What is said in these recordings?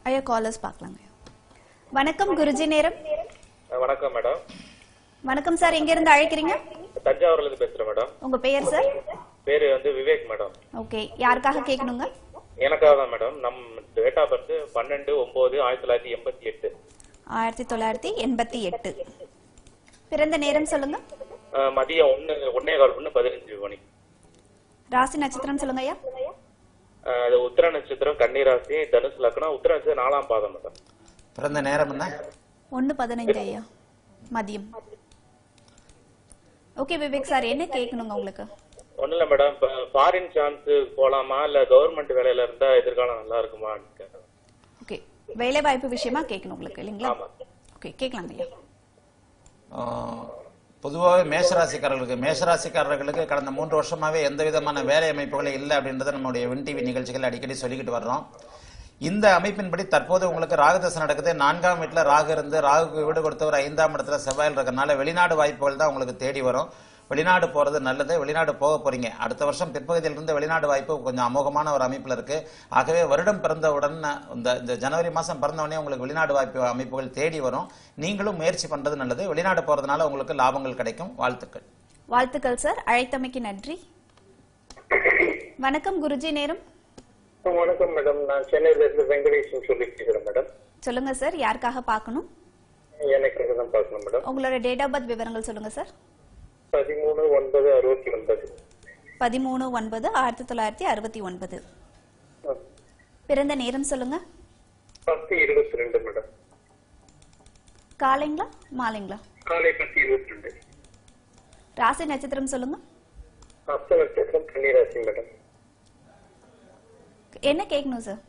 ஐயா காலர்ஸ் பார்க்கலாங்க வணக்கம் குருஜி நேரம் வணக்கம் மேடம் வணக்கம் சார் எங்க இருந்து அழைக்கிறீங்க தஞ்சாவூர்ல இருந்து பேசுறேன் மேடம் உங்க பெயர் சார் பேரு வந்து விவேக் மேடம் ஓகே யாருக்காக கேட்கணுங்க எனக்காக தான் மேடம் நம் டேட் ஆஃப் பர்த் பன்னெண்டு ஒன்பது ஆயிரத்தி தொள்ளாயிரத்தி எண்பத்தி எட்டு ஆயிரத்தி தொள்ளாயிரத்தி எண்பத்தி எட்டு பிறந்த நேரம் சொல்லுங்க அஹ், மதியம் ஒன்னு ஒன்னே கால் ஒண்ணு பதினஞ்சு மணி ராசி நட்சத்திரம் சொல்லுங்க ஐயா அஹ், அது உத்திர நட்சத்திரம் கன்னிராசி தனுசு லக்னம் உத்திர நட்சத்திரம் நாலாம் பாதம் மேடம் பிறந்த நேரம் என்ன ஒன்று பதினைஞ்சு ஐயா மதியம் ஓகே விவேக் சார் என்ன கேட்கணுங்க உங்களுக்கு ஒண்ணும் இல்ல மேடம் இப்ப ஃபாரின் சான்ஸ் போலாமா இல்ல கவர்மெண்ட் வேலையில இருந்தா எதிர்காலம் நல்லா இருக்குமா ஓகே வேலை வாய்ப்பு விஷயமா கேட்கணும் உங்களுக்கு இல்லைங்களா ஆமா. ஓகே கேட்கலாங்க ஐயா பொதுவாகவே மேஷராசிக்காரர்களுக்கு மேஷராசிக்காரர்களுக்கு கடந்த மூன்று வருஷமாவே எந்த விதமான வேலை அமைப்புகளே இல்லை அப்படின்றத நம்முடைய வின் டிவி நிகழ்ச்சிகள் அடிக்கடி சொல்லிக்கிட்டு வர்றோம் இந்த அமைப்பின்படி தற்போது உங்களுக்கு ராகுதசை நடக்குது நான்காம் வீட்டில் ராகு இருந்து ராகுக்கு வீடு கொடுத்தவர் ஐந்தாம் இடத்துல செவ்வாயில் இருக்கறனால வெளிநாடு வாய்ப்புகள் தான் உங்களுக்கு தேடி வரும் வெளிநாடு போறது நல்லது வெளிநாடு போக போறீங்க அடுத்த வருஷம் பிற்பகுதியில் இருந்து வெளிநாடு வாய்ப்பு கொஞ்சம் அமோகமான ஒரு அமைப்புல இருக்கு ஆகவே வருடம் பிறந்தவுடன் இந்த இந்த ஜனவரி மாசம் பிறந்தவுடனே உங்களுக்கு வெளிநாடு வாய்ப்பு அமைப்புகள் தேடி வரும் நீங்களும் முயற்சி பண்றது நல்லது வெளிநாடு போறதுனால உங்களுக்கு லாபங்கள் கிடைக்கும் வாழ்த்துக்கள் வாழ்த்துக்கள் சார் அழைத்தமைக்கு நன்றி வணக்கம் குருஜி நேரம் வணக்கம் மேடம் நான் சென்னையில இருந்து வெங்கடேஷன் சொல்லி பேசுறேன் மேடம் சொல்லுங்க சார் யாருக்காக பார்க்கணும் எனக்கு தான் பார்க்கணும் மேடம் உங்களோட டேட் ஆஃப் பர்த் விவரங்கள் சொல்லுங்க சார் பதிமூணு ஒன்பது அறுபத்தி ஒன்பது பதிமூணு ஒன்பது ஆயிரத்தி தொள்ளாயிரத்தி அறுபத்தி ஒன்பது பிறந்த நேரம் சொல்லுங்க பத்து இருபத்தி ரெண்டு மேடம் காலைங்களா மாலைங்களா காலை பத்து இருபத்தி ரெண்டு ராசி நட்சத்திரம் சொல்லுங்க அஸ்த நட்சத்திரம் கன்னிராசி மேடம் என்ன கேட்கணும் சார்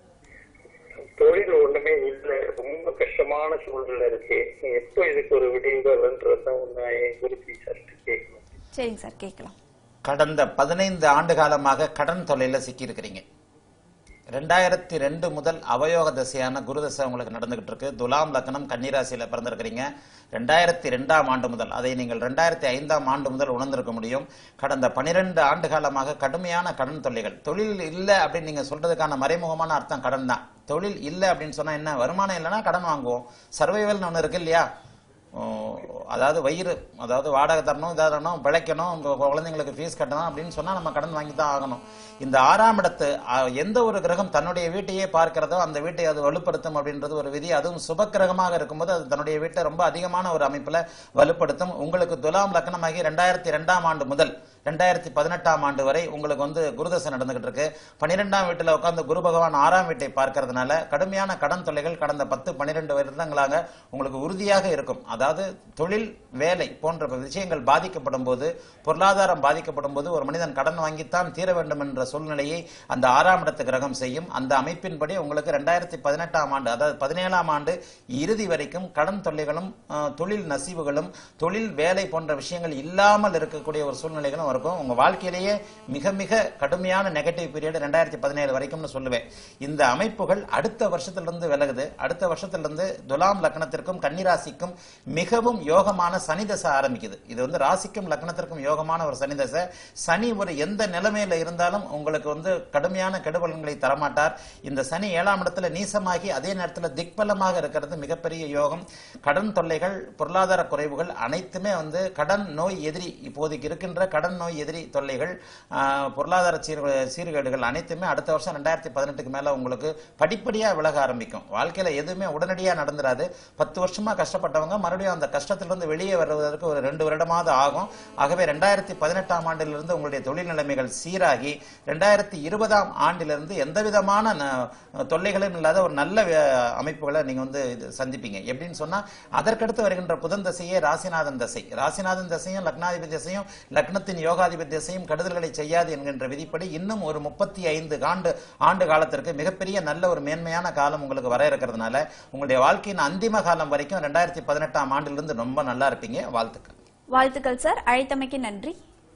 தொழில் ஒண்ணுமே இல்ல ரொம்ப கஷ்டமான சூழ்நிலை இருக்கு எப்போ இதுக்கு ஒரு விடிவுகள்ன்றதான் ஒண்ணு என் குருஜி சார்ட்டு கேட்கணும் சரிங்க சார் கேட்கலாம் கடந்த பதினைந்து ஆண்டு காலமாக கடன் தொல்லையில சிக்கியிருக்கிறீங்க ரெண்டாயிரத்தி ரெண்டு முதல் அவயோக தசையான குரு தசை உங்களுக்கு நடந்துகிட்டு இருக்கு துலாம் லக்னம் கன்னிராசியில பிறந்திருக்கிறீங்க ரெண்டாயிரத்தி ரெண்டாம் ஆண்டு முதல் அதை நீங்கள் ரெண்டாயிரத்தி ஐந்தாம் ஆண்டு முதல் உணர்ந்திருக்க முடியும் கடந்த பனிரெண்டு ஆண்டு காலமாக கடுமையான கடன் தொல்லைகள் தொழில் இல்லை அப்படின்னு நீங்க சொல்றதுக்கான மறைமுகமான அர்த்தம் கடன் தான் தொழில் இல்லை அப்படின்னு சொன்னா என்ன வருமானம் இல்லைன்னா கடன் வாங்குவோம் சர்வைவல்னு ஒன்று இருக்கு இல்லையா ஓ, அதாவது வயிறு அதாவது வாடகை தரணும் இதாக தரணும் பிழைக்கணும் உங்க குழந்தைங்களுக்கு ஃபீஸ் கட்டணும் அப்படின்னு சொன்னா நம்ம கடன் வாங்கி தான் ஆகணும் இந்த ஆறாம் இடத்து அ, எந்த ஒரு கிரகம் தன்னுடைய வீட்டையே பார்க்கிறதோ அந்த வீட்டை அது வலுப்படுத்தும் அப்படின்றது ஒரு விதி அதுவும் சுப கிரகமாக இருக்கும்போது அது தன்னுடைய வீட்டை ரொம்ப அதிகமான ஒரு அமைப்புல வலுப்படுத்தும் உங்களுக்கு துலாம் லக்னமாகி ரெண்டாயிரத்தி ரெண்டாம் ஆண்டு முதல் ரெண்டாயிரத்தி பதினெட்டாம் ஆண்டு வரை உங்களுக்கு வந்து குருதசை நடந்துகிட்டு இருக்கு பன்னிரெண்டாம் வீட்டில் உட்கார்ந்து குரு பகவான் ஆறாம் வீட்டை பார்க்கறதுனால கடுமையான கடன் தொல்லைகள் கடந்த பத்து பன்னிரெண்டு வருடங்களாக உங்களுக்கு உறுதியாக இருக்கும் அதாவது தொழில் வேலை போன்ற விஷயங்கள் பாதிக்கப்படும் போது பொருளாதாரம் பாதிக்கப்படும் போது ஒரு மனிதன் கடன் வாங்கித்தான் தீர வேண்டும் என்ற சூழ்நிலையை அந்த ஆறாம் இடத்து கிரகம் செய்யும் அந்த அமைப்பின்படி உங்களுக்கு ரெண்டாயிரத்தி பதினெட்டாம் ஆண்டு அதாவது பதினேழாம் ஆண்டு இறுதி வரைக்கும் கடன் தொல்லைகளும் அஹ், தொழில் நசிவுகளும் தொழில் வேலை போன்ற விஷயங்கள் இல்லாமல் இருக்கக்கூடிய ஒரு சூழ்நிலைகளும் இருக்கும் உங்க வாழ்க்கையிலேயே மிக மிக கடுமையான நெகட்டிவ் பீரியட் ரெண்டாயிரத்தி பதினேழு வரைக்கும்னு சொல்லுவேன் இந்த அமைப்புகள் அடுத்த வருஷத்திலிருந்து விலகுது அடுத்த வருஷத்திலிருந்து துலாம் லக்னத்திற்கும் கன்னிராசிக்கும் மிகவும் யோகமான சனி தசை ஆரம்பிக்குது இது வந்து ராசிக்கும் லக்னத்திற்கும் யோகமான ஒரு சனி தசை சனி ஒரு எந்த நிலைமையில இருந்தாலும் உங்களுக்கு வந்து கடுமையான கெடுபலன்களை தரமாட்டார் இந்த சனி ஏழாம் இடத்துல நீசமாகி அதே நேரத்தில் திக்பலமாக இருக்கிறது மிகப்பெரிய யோகம் கடன் தொல்லைகள் பொருளாதார குறைவுகள் அனைத்துமே வந்து கடன் நோய் எதிரி இப்போதைக்கு இருக்கின்ற கடன் நோய் எதிரி தொல்லைகள் ஆஹ், பொருளாதார சீர் சீர்கேடுகள் அனைத்துமே அடுத்த வருஷம் ரெண்டாயிரத்தி பதினெட்டுக்கு மேல உங்களுக்கு படிப்படியா விலக ஆரம்பிக்கும் வாழ்க்கையில எதுவுமே உடனடியா நடந்துராது பத்து வருஷமா கஷ்டப்பட்டவங்க மறுபடியும் அந்த கஷ்டத்திலிருந்து வெளியே வருவதற்கு ஒரு ரெண்டு வருடமாவது ஆகும் ஆகவே ரெண்டாயிரத்தி பதினெட்டாம் ஆண்டிலிருந்து உங்களுடைய தொழில் நிலைமைகள் சீராகி ரெண்டாயிரத்தி இருபதாம் ஆண்டிலிருந்து எந்த விதமான ந- தொல்லைகளும் இல்லாத ஒரு நல்ல வே- அமைப்புகளை நீங்க வந்து இது சந்திப்பீங்க எப்படின்னு சொன்னா அதற்கடுத்து வருகின்ற புதன் தசையே ராசிநாதன் தசை ராசிநாதன் தசையும் லக்னாதிபதி தசையும் லக்னத்தின் யோகாதிபதி தசையும் கெடுதல்களை செய்யாது என்கின்ற விதிப்படி இன்னும் ஒரு முப்பத்தி ஐந்து ஆண்டு ஆண்டு காலத்திற்கு மிகப்பெரிய நல்ல ஒரு மேன்மையான காலம் உங்களுக்கு வர இருக்கிறதுனால உங்களுடைய வாழ்க்கையின் அந்திம காலம் வரைக்கும் ரெண்டாயிரத்தி பதினெட்டாம் ஆண்டிலிருந்து ரொம்ப நல்லா இருப்பீங்க வாழ்த்துக்கள் வாழ்த்துக்கள் சார் அழைத்தமைக்கு நன்றி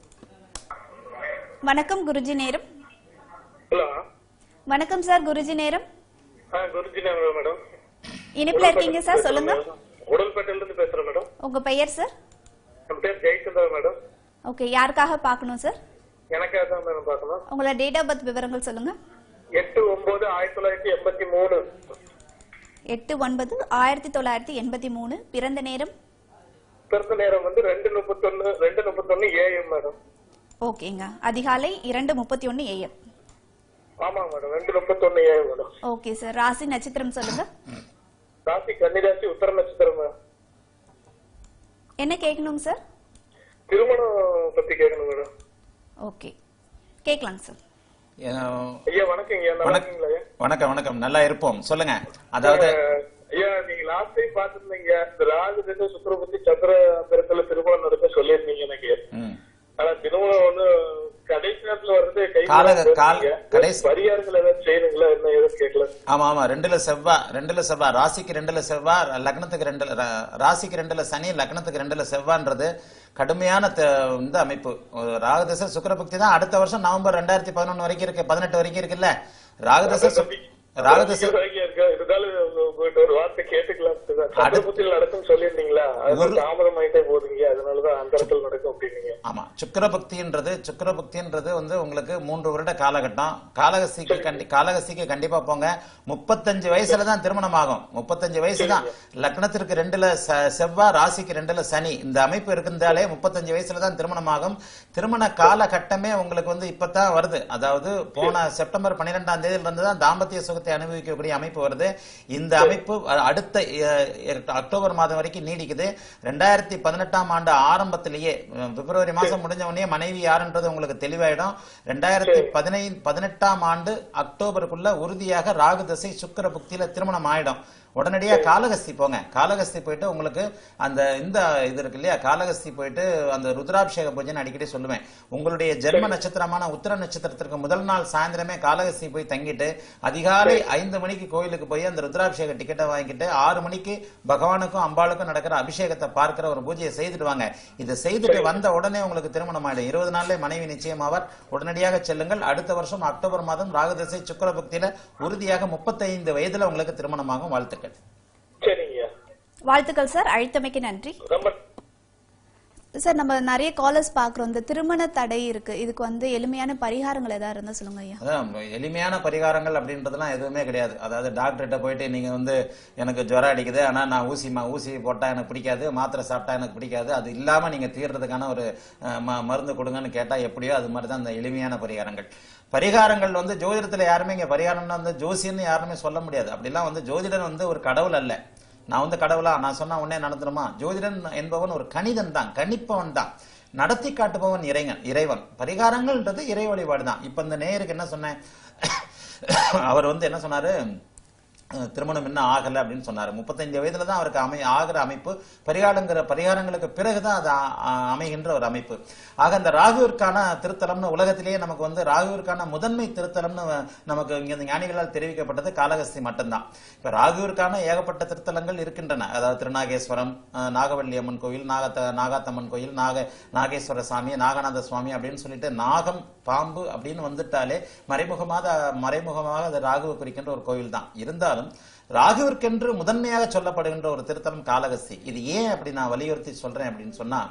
வணக்கம் குருஜி நேரம் ஹலோ வணக்கம் சார் குருஜி நேரம் குருஜி மேடம் இனிப்புல இருக்கீங்க சார் சொல்லுங்க உடல்பேட்டையில இருந்து பேசுறேன் மேடம் உங்க பெயர் சார் என் பேர் ஜெயச்சந்திரா மேடம் ஓகே யாருக்காக பார்க்கணும் சார் எனக்காக தான் மேடம் பார்க்கணும் உங்களோட டேட் ஆஃப் பர்த் விவரங்கள் சொல்லுங்க எட்டு ஒன்பது ஆயிரத்தி தொள்ளாயிரத்தி எண்பத்தி மூணு எட்டு ஒன்பது ஆயிரத்தி தொள்ளாயிரத்தி எண்பத்தி மூணு பிறந்த நேரம் பிறந்த நேரம் வந்து ரெண்டு முப்பத்தொன்னு ரெண்டு முப்பத்தொன்னு ஏஎம் மேடம் ஓகேங்க அதிகாலை இரண்டு முப்பத்தி ஒன்று ஏஎம் ஆமாங்க மேடம் ரெண்டு முப்பத்தொன்னு ஏஎம் மேடம் ஓகே சார் ராசி நட்சத்திரம் சொல்லுங்க ராசி கன்னிராசி உத்தர நட்சத்திரம் மேடம் என்ன கேட்கணுங்க சார் திருமணம் பத்தி கேட்கணும் மேடம் ஓகே கேட்கலாங்க சார் அஹ், ஐயா வணக்கம் ஐயா நல்லா வணக்- இருக்கீங்களா ஐயா வணக்கம் வணக்கம் நல்லா இருப்போம் சொல்லுங்க அதாவது அஹ், ஐயா நீங்க லாஸ்ட் டைம் பாத்துருந்தீங்க இந்த ராகு திசை சுக்கரபத்தி சந்திர பிறத்துல திருமணம் நடக்க சொல்லியிருந்தீங்க எனக்கு ம். ஆனா திருமணம் வந்து கடைசி நேரத்துல வர்றது கை கால- கால்- கடைசி- பரிகாரங்கள் ஏதாவது செய்யணுங்களா என்ன ஏதாவது கேட்கல ஆமா ஆமா ரெண்டுல செவ்வாய் ரெண்டுல செவ்வாய் ராசிக்கு ரெண்டுல செவ்வாய் லக்னத்துக்கு ரெண்டுல ரா- ராசிக்கு ரெண்டுல சனி லக்னத்துக்கு ரெண்டுல செவ்வான்றது கடுமையான த- இந்த அமைப்பு ஒரு ராகுதசை சுக்கரபக்தி தான் அடுத்த வருஷம் நவம்பர் ரெண்டாயிரத்தி பதினொன்னு வரைக்கும் இருக்கு பதினெட்டு வரைக்கும் இருக்குல்ல ராகுதசை சு- ராகுதசை வரைக்கும் இருக்கு இருந்தாலும் உங்க- உங்ககிட்ட ஒரு வார்த்தை கேட்டுக்கலாம் சந்திரபுத்தியில் நடக்கும் சொல்லியிருந்தீங்களா அது தாமதம் ஆயிட்டே போகுதுங்க அதனாலதான் அந்த இடத்துல நடக்கும் அப்படின்னீங்க ஆமா சுக்கரபக்தின்றது சுக்கரபக்தின்றது வந்து உங்களுக்கு மூன்று வருட காலகட்டம் காலகஸ்திக்கு கண்டி காலகஸ்திக்கு கண்டிப்பா போங்க முப்பத்தஞ்சு வயசுல தான் திருமணம் ஆகும் முப்பத்தஞ்சு வயசு தான் லக்னத்திற்கு ரெண்டுல ச- செவ்வாய் ராசிக்கு ரெண்டுல சனி இந்த அமைப்பு இருந்தாலே முப்பத்தஞ்சு வயசுல தான் திருமணம் ஆகும் திருமண காலகட்டமே உங்களுக்கு வந்து இப்பதான் வருது அதாவது போன செப்டம்பர் பன்னிரெண்டாம் தேதியில இருந்து தான் தாம்பத்திய சுகத்தை அனுபவிக்கக்கூடிய அமைப்பு வருது இந்த அமைப்பு அ- அடுத்த அஹ், அக்டோபர் மாதம் வரைக்கும் நீடிக்குது ரெண்டாயிரத்தி பதினெட்டாம் ஆண்டு ஆரம்பத்திலேயே அஹ், பிப்ரவரி மாசம் முடிஞ்ச உடனே மனைவி யாருன்றது உங்களுக்கு தெளிவாயிடும் ரெண்டாயிரத்தி பதினைந்து பதினெட்டாம் ஆண்டு அக்டோபருக்குள்ள உறுதியாக ராகு தசை சுக்கிர புக்தியில திருமணம் ஆயிடும் உடனடியா காலகஸ்தி போங்க காலகஸ்தி போயிட்டு உங்களுக்கு அந்த இந்த இது இருக்கு இல்லையா காலகஸ்தி போயிட்டு அந்த ருத்ராபிஷேக பூஜைன்னு அடிக்கடி சொல்லுவேன் உங்களுடைய ஜென்ம நட்சத்திரமான உத்திர நட்சத்திரத்திற்கு முதல் நாள் சாயந்தரமே காலகஸ்தி போய் தங்கிட்டு அதிகாலை ஐந்து மணிக்கு கோயிலுக்கு போய் அந்த ருத்ராபிஷேக டிக்கெட்டை வாங்கிட்டு ஆறு மணிக்கு பகவானுக்கும் அம்பாளுக்கும் நடக்கிற அபிஷேகத்தை பார்க்கிற ஒரு பூஜையை செய்துட்டு வாங்க இதை செய்துட்டு வந்த உடனே உங்களுக்கு திருமணம் ஆயிடும் இருபது நாள்ல மனைவி நிச்சயமாவார் உடனடியாக செல்லுங்கள் அடுத்த வருஷம் அக்டோபர் மாதம் ராகுதசை சுக்கிர பக்தியில உறுதியாக முப்பத்தைந்து வயதுல உங்களுக்கு திருமணமாகும் வாழ்த்துக்கள் சரிங்க வாழ்த்துக்கள் சார் அழைத்தமைக்கு நன்றி ரொம்ப சார் நம்ம நிறைய காலர்ஸ் பார்க்குறோம் இந்த திருமண தடை இருக்கு இதுக்கு வந்து எளிமையான பரிகாரங்கள் ஏதாவது இருந்தா சொல்லுங்க ஐயா அதான் எளிமையான பரிகாரங்கள் அப்படின்றதுலாம் எதுவுமே கிடையாது அதாவது டாக்டர்கிட்ட போயிட்டு நீங்க வந்து எனக்கு ஜுரம் அடிக்குது ஆனா நான் ஊசி மா ஊசி போட்டா எனக்கு பிடிக்காது மாத்திரை சாப்பிட்டா எனக்கு பிடிக்காது அது இல்லாம நீங்க தீர்றதுக்கான ஒரு அஹ், ம- மருந்து கொடுங்கன்னு கேட்டா எப்படியோ அது மாதிரி தான் அந்த எளிமையான பரிகாரங்கள் பரிகாரங்கள் வந்து ஜோதிடத்துல யாருமே இங்க பரிகாரம்னா வந்து ஜோசியன்னு யாருமே சொல்ல முடியாது அப்படிலாம் வந்து ஜோதிடன் வந்து ஒரு கடவுள் அல்ல நான் வந்து கடவுளா நான் சொன்னா உடனே நடந்துருமா ஜோதிடன் என்பவன் ஒரு கணிதன் தான் கணிப்பவன் தான் நடத்தி காட்டுபவன் இறைவன் இறைவன் பரிகாரங்கள்ன்றது இறை வழிபாடு தான் இப்ப இந்த நேயருக்கு என்ன சொன்னேன் அவர் வந்து என்ன சொன்னாரு அஹ், திருமணம் இன்னும் ஆகல அப்படின்னு சொன்னாரு முப்பத்தஞ்சு வயதுல தான் அவருக்கு அமை ஆகிற அமைப்பு பரிகாரங்கிற பரிகாரங்களுக்கு பிறகுதான் அது அ- அ- அமைகின்ற ஒரு அமைப்பு ஆக அந்த ராகுவிற்கான திருத்தலம்னு உலகத்திலேயே நமக்கு வந்து ராகுவிற்கான முதன்மை திருத்தலம்னு நமக்கு இங்க இந்த ஞானிகளால் தெரிவிக்கப்பட்டது காளகஸ்தி மட்டும்தான் இப்ப ராகுவிற்கான ஏகப்பட்ட திருத்தலங்கள் இருக்கின்றன அதாவது திருநாகேஸ்வரம் அஹ், நாகவல்லி அம்மன் கோயில் நாகத்த நாகாத்தம்மன் கோயில் நாக நாகேஸ்வர சாமி நாகநாத சுவாமி அப்படின்னு சொல்லிட்டு நாகம் பாம்பு அப்படின்னு வந்துட்டாலே மறைமுகமாக மறைமுகமாக அது ராகுவை குறிக்கின்ற ஒரு கோயில் தான் இருந்தாலும் ராகுவிற்கென்று முதன்மையாக சொல்லப்படுகின்ற ஒரு திருத்தலம் காளகஸ்தி இது ஏன் அப்படி நான் வலியுறுத்தி சொல்றேன் அப்படின்னு சொன்னா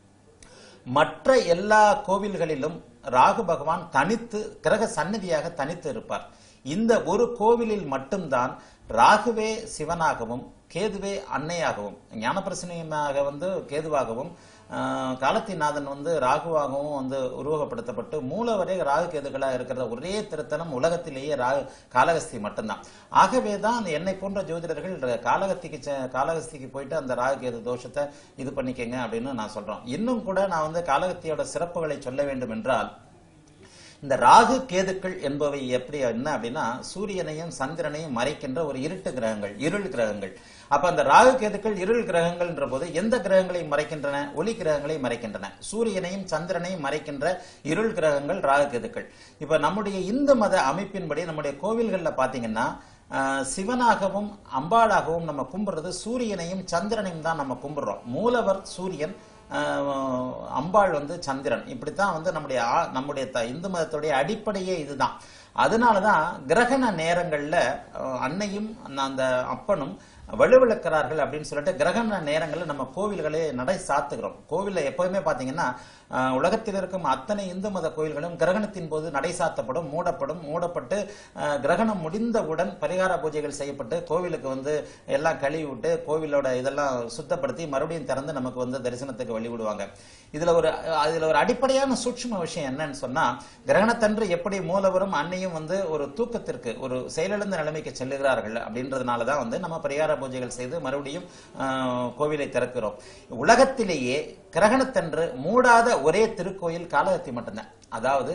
மற்ற எல்லா கோவில்களிலும் ராகு பகவான் தனித்து கிரக சந்நிதியாக தனித்து இருப்பார் இந்த ஒரு கோவிலில் மட்டும்தான் ராகுவே சிவனாகவும் கேதுவே அன்னையாகவும் ஞானப்பிரசனியமாக வந்து கேதுவாகவும் ஆஹ், காலத்திநாதன் வந்து ராகுவாகவும் வந்து உருவகப்படுத்தப்பட்டு மூலவரே ராகு கேதுகளா இருக்கிற ஒரே திருத்தலம் உலகத்திலேயே ராகு காளகஸ்தி மட்டும்தான் ஆகவே தான் அந்த என்னை போன்ற ஜோதிடர்கள் ர- காளகஸ்திக்கு செ- காளகஸ்திக்கு போயிட்டு அந்த ராகு கேது தோஷத்தை இது பண்ணிக்கங்க அப்படின்னு நான் சொல்றோம் இன்னும் கூட நான் வந்து காளகஸ்தியோட சிறப்புகளை சொல்ல வேண்டும் என்றால் இந்த ராகு கேதுக்கள் என்பவை எப்படி என்ன அப்படின்னா சூரியனையும் சந்திரனையும் மறைக்கின்ற ஒரு இருட்டு கிரகங்கள் இருள் கிரகங்கள் அப்ப அந்த ராகு கேதுக்கள் இருள் கிரகங்கள்ன்ற போது எந்த கிரகங்களை மறைக்கின்றன ஒளி கிரகங்களை மறைக்கின்றன சூரியனையும் சந்திரனையும் மறைக்கின்ற இருள் கிரகங்கள் ராகு கேதுக்கள் இப்ப நம்முடைய இந்து மத அமைப்பின்படி நம்முடைய கோவில்கள்ல பாத்தீங்கன்னா ஆஹ், சிவனாகவும் அம்பாளாகவும் நம்ம கும்பிடுறது சூரியனையும் சந்திரனையும் தான் நம்ம கும்பிடுறோம் மூலவர் சூரியன் ஆஹ், அம்பாள் வந்து சந்திரன் இப்படித்தான் வந்து நம்முடைய ஆ- நம்முடைய த- இந்து மதத்துடைய அடிப்படையே இதுதான் அதனாலதான் கிரகண நேரங்கள்ல அஹ், அன்னையும் அந்த அப்பனும் வலுவிழக்கிறார்கள் அப்படின்னு சொல்லிட்டு கிரகண நேரங்களில் நம்ம கோவில்களே நடை சாத்துகிறோம் கோவில்ல எப்பவுமே பாத்தீங்கன்னா அஹ், உலகத்தில் இருக்கும் அத்தனை இந்து மத கோயில்களும் கிரகணத்தின் போது நடை சாத்தப்படும் மூடப்படும் மூடப்பட்டு அஹ், கிரகணம் முடிந்தவுடன் பரிகார பூஜைகள் செய்யப்பட்டு கோவிலுக்கு வந்து எல்லாம் கழுவி விட்டு கோவிலோட இதெல்லாம் சுத்தப்படுத்தி மறுபடியும் திறந்து நமக்கு வந்து தரிசனத்துக்கு வழி விடுவாங்க இதுல ஒரு அதுல ஒரு அடிப்படையான சூட்சும விஷயம் என்னன்னு சொன்னா கிரகணத்தன்று எப்படி மூலவரும் அன்னையும் வந்து ஒரு தூக்கத்திற்கு ஒரு செயலிழந்த நிலைமைக்கு செல்லுகிறார்கள் அப்படின்றதுனால தான் வந்து நம்ம பரிகார பூஜைகள் செய்து மறுபடியும் ஆஹ், கோவிலை திறக்கிறோம் உலகத்திலேயே கிரகணத்தன்று மூடாத ஒரே திருக்கோயில் காலகத்தி மட்டும்தான் அதாவது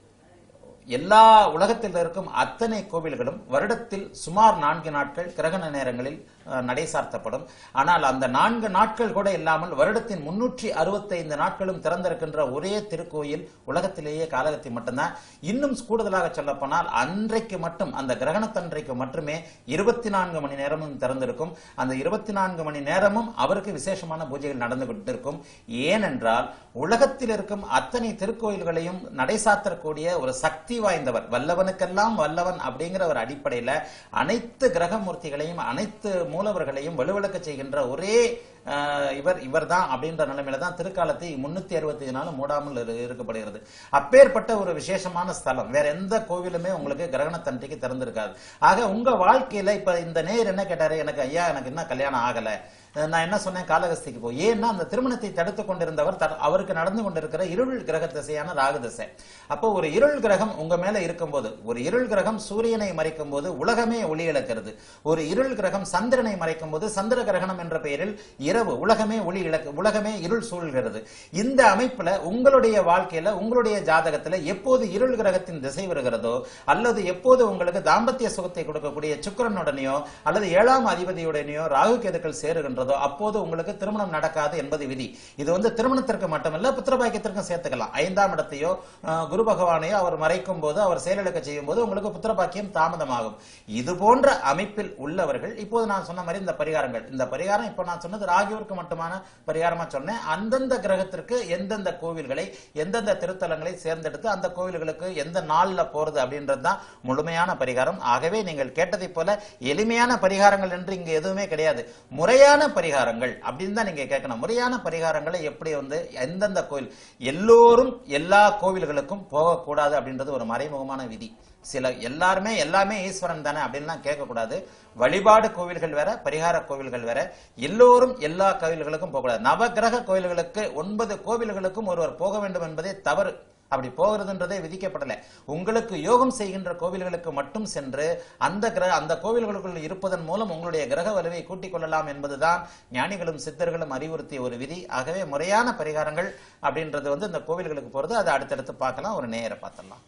எல்லா உலகத்தில் இருக்கும் அத்தனை கோவில்களும் வருடத்தில் சுமார் நான்கு நாட்கள் கிரகண நேரங்களில் அஹ், நடை சார்த்தப்படும் ஆனால் அந்த நான்கு நாட்கள் கூட இல்லாமல் வருடத்தின் முன்னூற்றி அறுபத்தைந்து நாட்களும் திறந்திருக்கின்ற ஒரே திருக்கோயில் உலகத்திலேயே காலகத்தி மட்டும்தான் இன்னும் கூடுதலாக சொல்லப்போனால் அன்றைக்கு மட்டும் அந்த கிரகணத்தன்றைக்கு மட்டுமே இருபத்தி நான்கு மணி நேரமும் திறந்திருக்கும் அந்த இருபத்தி நான்கு மணி நேரமும் அவருக்கு விசேஷமான பூஜைகள் நடந்து கொண்டிருக்கும் ஏனென்றால் உலகத்தில் இருக்கும் அத்தனை திருக்கோயில்களையும் நடை சாத்தக்கூடிய ஒரு சக்தி வாய்ந்தவர் வல்லவனுக்கெல்லாம் வல்லவன் அப்படிங்கிற ஒரு அடிப்படையில அனைத்து கிரகமூர்த்திகளையும் அனைத்து மூலவர்களையும் வலுவிளக்க செய்கின்ற ஒரே ஆஹ், இவர் இவர்தான் அப்படின்ற நிலைமையில தான் திருக்காலத்தை முன்னூத்தி அறுபத்தி நாள் மூடாமல் இரு- இருக்கப்படுகிறது அப்பேற்பட்ட ஒரு விசேஷமான ஸ்தலம் வேற எந்த கோவிலுமே உங்களுக்கு கிரகணத்தன்றைக்கு திறந்திருக்காது ஆக உங்க வாழ்க்கையில இப்ப இந்த நேர் என்ன கேட்டாரு எனக்கு ஐயா எனக்கு இன்னும் கல்யாணம் ஆகல அஹ் நான் என்ன சொன்னேன் காலகஸ்திக்கு போய் ஏன்னா அந்த திருமணத்தை தடுத்து கொண்டிருந்தவர் த- அவருக்கு நடந்து கொண்டிருக்கிற இருள் கிரக திசையான ராகு திசை அப்போ ஒரு இருள் கிரகம் உங்க மேல இருக்கும்போது ஒரு இருள் கிரகம் சூரியனை மறைக்கும் போது உலகமே ஒளி இழக்கிறது ஒரு இருள் கிரகம் சந்திரனை மறைக்கும் போது சந்திர கிரகணம் என்ற பெயரில் இரவு உலகமே ஒளி இழக்க உலகமே இருள் சூழ்கிறது இந்த அமைப்புல உங்களுடைய வாழ்க்கையில உங்களுடைய ஜாதகத்துல எப்போது இருள் கிரகத்தின் திசை வருகிறதோ அல்லது எப்போது உங்களுக்கு தாம்பத்திய சுகத்தை கொடுக்கக்கூடிய சுக்கிரனுடனேயோ அல்லது ஏழாம் அதிபதியுடனேயோ ராகு கேதுக்கள் சேருகின்றதோ அப்போது உங்களுக்கு திருமணம் நடக்காது என்பது விதி இது வந்து திருமணத்திற்கு மட்டுமல்ல புத்திரபாக்கியத்திற்கும் சேர்த்துக்கலாம் ஐந்தாம் இடத்தையோ அஹ், குரு பகவானையோ அவர் மறைக்கும் போது அவர் செயலிழக்க செய்யும் போது உங்களுக்கு புத்திரபாக்கியம் தாமதமாகும் இது போன்ற அமைப்பில் உள்ளவர்கள் இப்போது நான் சொன்ன மாதிரி இந்த பரிகாரங்கள் இந்த பரிகாரம் இப்போ நான் சொன்னது ராகுவிற்கு மட்டுமான பரிகாரமா சொன்னேன் அந்தந்த கிரகத்திற்கு எந்தெந்த கோவில்களை எந்தெந்த திருத்தலங்களை தேர்ந்தெடுத்து அந்த கோவில்களுக்கு எந்த நாள்ல போறது அப்படின்றது தான் முழுமையான பரிகாரம் ஆகவே நீங்கள் கேட்டதைப் போல எளிமையான பரிகாரங்கள் என்று இங்க எதுவுமே கிடையாது முறையான பரிகாரங்கள் அப்படின்னு தான் நீங்க கேட்கணும் முறையான பரிகாரங்களை எப்படி வந்து எந்தெந்த கோவில் எல்லோரும் எல்லா கோவில்களுக்கும் போகக்கூடாது அப்படின்றது ஒரு மறைமுகமான விதி சில எல்லாருமே எல்லாமே ஈஸ்வரன் தானே அப்படின்லாம் கேட்கக்கூடாது வழிபாடு கோவில்கள் வேற பரிகார கோவில்கள் வேற எல்லோரும் எல்லா கோவில்களுக்கும் போகக்கூடாது நவகிரக கோவில்களுக்கு ஒன்பது கோவில்களுக்கும் ஒருவர் போக வேண்டும் என்பதே தவறு அப்படி போகிறதுன்றதே விதிக்கப்படலை உங்களுக்கு யோகம் செய்கின்ற கோவில்களுக்கு மட்டும் சென்று அந்த கிரக அந்த கோவில்களுக்குள் இருப்பதன் மூலம் உங்களுடைய கிரக வலுவை கூட்டிக் கொள்ளலாம் என்பதுதான் ஞானிகளும் சித்தர்களும் அறிவுறுத்திய ஒரு விதி ஆகவே முறையான பரிகாரங்கள் அப்படின்றது வந்து இந்த கோவில்களுக்கு போறது அதை அடுத்தடுத்து பார்க்கலாம் ஒரு நேர பார்த்துடலாம்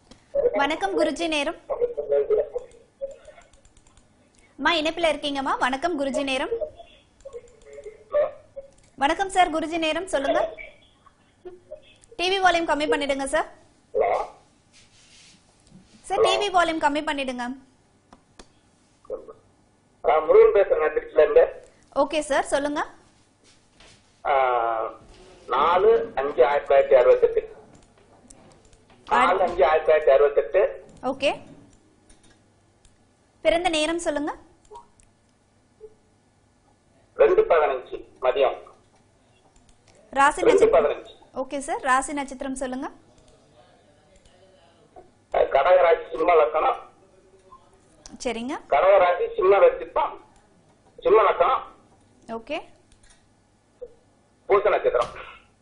வணக்கம் குருஜி நேரம் அம்மா இணைப்புல இருக்கீங்கம்மா வணக்கம் குருஜி நேரம் வணக்கம் சார் குருஜி நேரம் சொல்லுங்க டிவி வால்யூம் கம்மி பண்ணிடுங்க sir hello sir TV volume கம்மி பண்ணிடுங்க நான் முருகன் பேசுறேன் திருச்சில இருந்து ஓகே சார் சொல்லுங்க ஆஹ், நாலு அஞ்சு ஆயிரத்தி தொள்ளாயிரத்தி அறுபத்தெட்டு நாலு அஞ்சு ஆயிரத்தி தொள்ளாயிரத்தி அறுபத்தெட்டு ஓகே பிறந்த நேரம் சொல்லுங்க ரெண்டு பதினஞ்சு மதியம் ராசி ரெண்டு நட்சத்திரம் பதினஞ்சு ஓகே சார் ராசி நட்சத்திரம் சொல்லுங்க அஹ், கடகராசி சிம்ம லக்கணம் சரிங்க கடகராசி சிம்ம நட்சத்திரம் சிம்ம லக்கணம் ஓகே பூச நட்சத்திரம்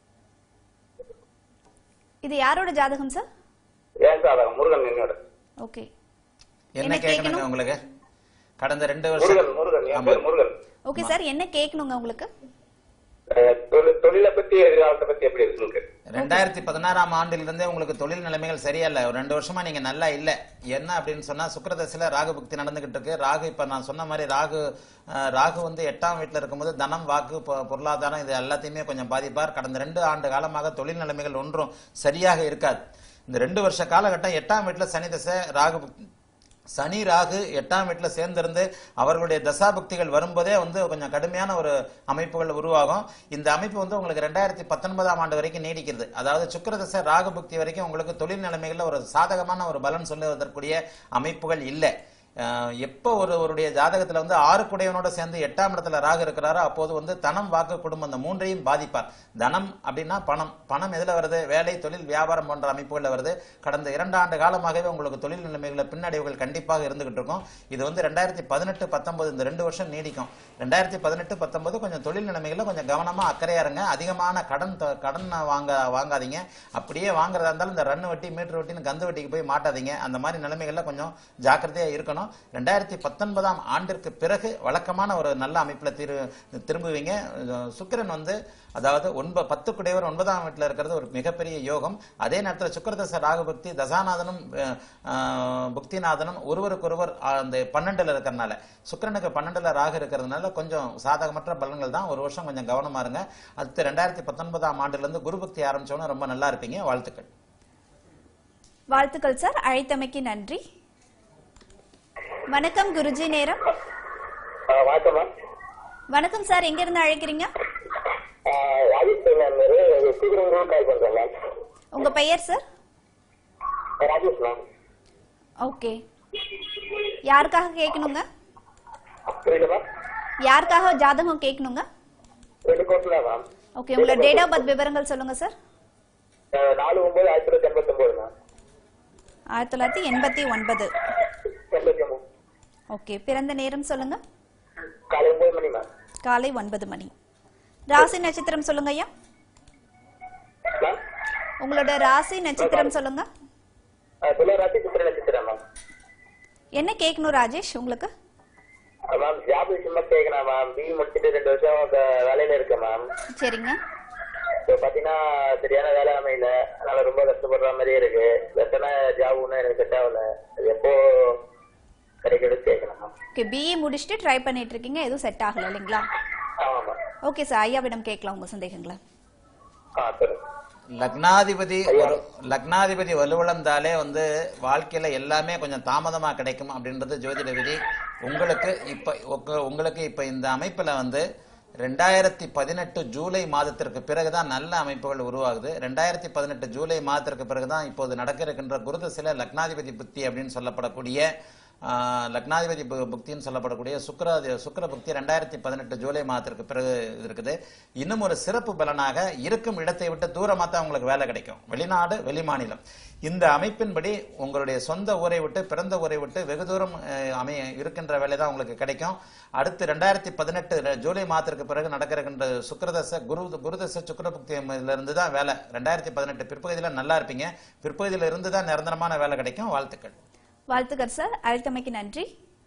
இது யாரோட ஜாதகம் சார் ஏன் சாதகம் முருகன் என்னோட ஓகே என்ன என்ன கேட்கணுங்க கேட்கணும்? உங்களுக்கு கடந்த ரெண்டு முருகன் வருஷம் முருகன் என் ஆமா. பேர் முருகன் ஓகே சார் என்ன கேட்கணுங்க உங்களுக்கு அஹ், தொழில் தொழிலை பத்தி எதிர்காலத்தை பத்தி எப்படி இருக்குங்க ரெண்டாயிரத்தி பதினாறாம் ஆண்டிலிருந்தே உங்களுக்கு தொழில் நிலைமைகள் சரியில்லை ஒரு ரெண்டு வருஷமா நீங்க நல்லா இல்ல என்ன அப்படின்னு சொன்னா சுக்கிரதசையில ராகு பக்தி நடந்துகிட்டு இருக்கு ராகு இப்ப நான் சொன்ன மாதிரி ராகு அஹ், ராகு வந்து எட்டாம் வீட்டுல இருக்கும்போது தனம் வாக்கு பொ- பொருளாதாரம் இது எல்லாத்தையுமே கொஞ்சம் பாதிப்பார் கடந்த ரெண்டு ஆண்டு காலமாக தொழில் நிலைமைகள் ஒன்றும் சரியாக இருக்காது இந்த ரெண்டு வருஷ காலகட்டம் எட்டாம் வீட்டுல சனி தசை ராகு பக்தி சனி ராகு எட்டாம் வீட்டுல சேர்ந்திருந்து அவர்களுடைய தசாபக்திகள் வரும்போதே வந்து கொஞ்சம் கடுமையான ஒரு அமைப்புகள் உருவாகும் இந்த அமைப்பு வந்து உங்களுக்கு ரெண்டாயிரத்தி பத்தொன்பதாம் ஆண்டு வரைக்கும் நீடிக்கிறது அதாவது சுக்கிரதசை ராகு பக்தி வரைக்கும் உங்களுக்கு தொழில் நிலைமைகள்ல ஒரு சாதகமான ஒரு பலன் சொல்லுவதற்குரிய அமைப்புகள் இல்லை அஹ், எப்போ ஒரு ஒருடைய ஜாதகத்துல வந்து ஆறு குடையவனோட சேர்ந்து எட்டாம் இடத்துல ராகு இருக்கிறாரோ அப்போது வந்து தனம் வாக்கு குடும்பம் இந்த மூன்றையும் பாதிப்பார் தனம் அப்படின்னா பணம் பணம் எதுல வருது வேலை தொழில் வியாபாரம் போன்ற அமைப்புகள்ல வருது கடந்த இரண்டு ஆண்டு காலமாகவே உங்களுக்கு தொழில் நிலைமைகள பின்னடைவுகள் கண்டிப்பாக இருந்துகிட்டு இருக்கும் இது வந்து ரெண்டாயிரத்தி பதினெட்டு பத்தொன்பது இந்த ரெண்டு வருஷம் நீடிக்கும் ரெண்டாயிரத்தி பதினெட்டு பத்தொன்பது கொஞ்சம் தொழில் நிலைமைகளை கொஞ்சம் கவனமா அக்கறையா இருங்க அதிகமான கடன் தொ- கடன் வாங்க வாங்காதீங்க அப்படியே வாங்குறதா இருந்தாலும் இந்த ரன் வட்டி மீட்டர் வட்டின்னு கந்து வட்டிக்கு போய் மாட்டாதீங்க அந்த மாதிரி நிலைமைகள்ல கொஞ்சம் ஜாக்கிரதையா இருக்கணும் ரெண்டாயிரத்தி பத்தொன்பதாம் ஆண்டிற்கு பிறகு வழக்கமான ஒரு நல்ல அமைப்புல திரு திரும்புவீங்க அஹ் சுக்கிரன் வந்து அதாவது ஒன்ப பத்து குடையவர் ஒன்பதாம் வீட்டில் இருக்கிறது ஒரு மிகப்பெரிய யோகம் அதே நேரத்தில் சுக்கிரதச ராகுபக்தி தசாநாதனும் அஹ், அஹ், புக்திநாதனும் ஒருவருக்கொருவர் அஹ், அந்த பன்னெண்டுல இருக்கிறனால சுக்கிரனுக்கு பன்னெண்டுல ராகு இருக்கிறதுனால கொஞ்சம் சாதகமற்ற பலன்கள் தான் ஒரு வருஷம் கொஞ்சம் கவனமா இருங்க அடுத்து ரெண்டாயிரத்தி பத்தொன்பதாம் ஆண்டுல இருந்து குரு பக்தி ஆரம்பிச்சோன்னு ரொம்ப நல்லா இருப்பீங்க வாழ்த்துக்கள் வாழ்த்துக்கள் சார் அழைத்தமைக்கு நன்றி வணக்கம் குருஜி நேரம் வணக்கம் மேம் வணக்கம் சார் எங்க இருந்து அழைக்கிறீங்க ராஜேஷ் மேம் சீக்கிரம் கால் பண்றேன் மேம் உங்க பெயர் சார் ராஜேஷ் மேம் ஓகே யாருக்காக கேட்கணுங்க புரியல மேம் யாருக்காக ஜாதகம் கேட்கணுங்க ரெண்டு கோர்ஸ் தான் மேம் ஓகே உங்களோட டேட் ஆஃப் பர்த் விவரங்கள் சொல்லுங்க சார் அஹ் நாலு ஒன்பது ஆயிரத்தி தொள்ளாயிரத்தி எண்பத்தி ஒன்பது மேம் ஆயிரத்தி தொள்ளாயிரத்தி எண்பத்தி ஒன்பது எண்பத்தி ஒன்பது ஓகே பிறந்த நேரம் சொல்லுங்க காலை ஒன்பது மணி மேம் காலை ஒன்பது மணி ராசி நட்சத்திரம் சொல்லுங்க ஐயா மேம் உங்களோட ராசி நட்சத்திரம் சொல்லுங்க அஹ் துளாராசி சித்திர நட்சத்திரம் மேம் என்ன கேட்கணும் ராஜேஷ் உங்களுக்கு அஹ் மேம் ஜாப் விஷயமா கேட்கணும் மேம் பிஇ முடிச்சுட்டு ரெண்டு வருஷம் க- வேலையில இருக்கேன் மேம் சரிங்க இப்போ பாத்தீங்கன்னா சரியான வேலை அமையல அதனால ரொம்ப கஷ்டப்படுற மாதிரியே இருக்கு பெட்டரான ஜாப் ஒன்றும் எனக்கு செட் ஆகல அது எப்போ கிடைக்கிறது கேட்கணும் மேம் ஓகே பிஇ முடிச்சுட்டு ட்ரை பண்ணிட்டு இருக்கீங்க எதுவும் செட் ஆகல இல்லைங்களா ஆமா மேம் ஓகே சார் ஐயாவிடம் கேட்கலாம் உங்க சந்தேகங்களை ஆ சரி லக்னாதிபதி ஒரு லக்னாதிபதி வலுவிழந்தாலே வந்து வாழ்க்கையில எல்லாமே கொஞ்சம் தாமதமா கிடைக்கும் அப்படின்றது ஜோதிட விதி உங்களுக்கு இப்ப உங்க- உங்களுக்கு இப்ப இந்த அமைப்புல வந்து ரெண்டாயிரத்தி பதினெட்டு ஜூலை மாதத்திற்கு பிறகுதான் நல்ல அமைப்புகள் உருவாகுது ரெண்டாயிரத்தி பதினெட்டு ஜூலை மாதத்திற்கு பிறகுதான் இப்போது நடக்க இருக்கின்ற குருதசில லக்னாதிபதி புத்தி அப்படின்னு சொல்லப்படக்கூடிய ஆஹ், லக்னாதிபதி பு- புக்தின்னு சொல்லப்படக்கூடிய சுக்கர சுக்கர புக்தி ரெண்டாயிரத்தி பதினெட்டு ஜூலை மாதத்திற்கு பிறகு இது இருக்குது இன்னும் ஒரு சிறப்பு பலனாக இருக்கும் இடத்தை விட்டு தூரமாக தான் உங்களுக்கு வேலை கிடைக்கும் வெளிநாடு வெளிமாநிலம் இந்த அமைப்பின்படி உங்களுடைய சொந்த ஊரை விட்டு பிறந்த ஊரை விட்டு வெகு தூரம் அஹ், அமைய இருக்கின்ற வேலை தான் உங்களுக்கு கிடைக்கும் அடுத்து ரெண்டாயிரத்தி பதினெட்டு ஜூலை மாதத்திற்கு பிறகு நடக்கிற சுக்கரதச குரு குருதச சுக்கர புக்தியில இருந்து தான் வேலை ரெண்டாயிரத்தி பதினெட்டு பிற்பகுதியில் நல்லா இருப்பீங்க பிற்பகுதியில் இருந்து தான் நிரந்தரமான வேலை கிடைக்கும் வாழ்த்துக்கள் வாழ்த்துக்கள் சார் அழைத்தமைக்கு நன்றி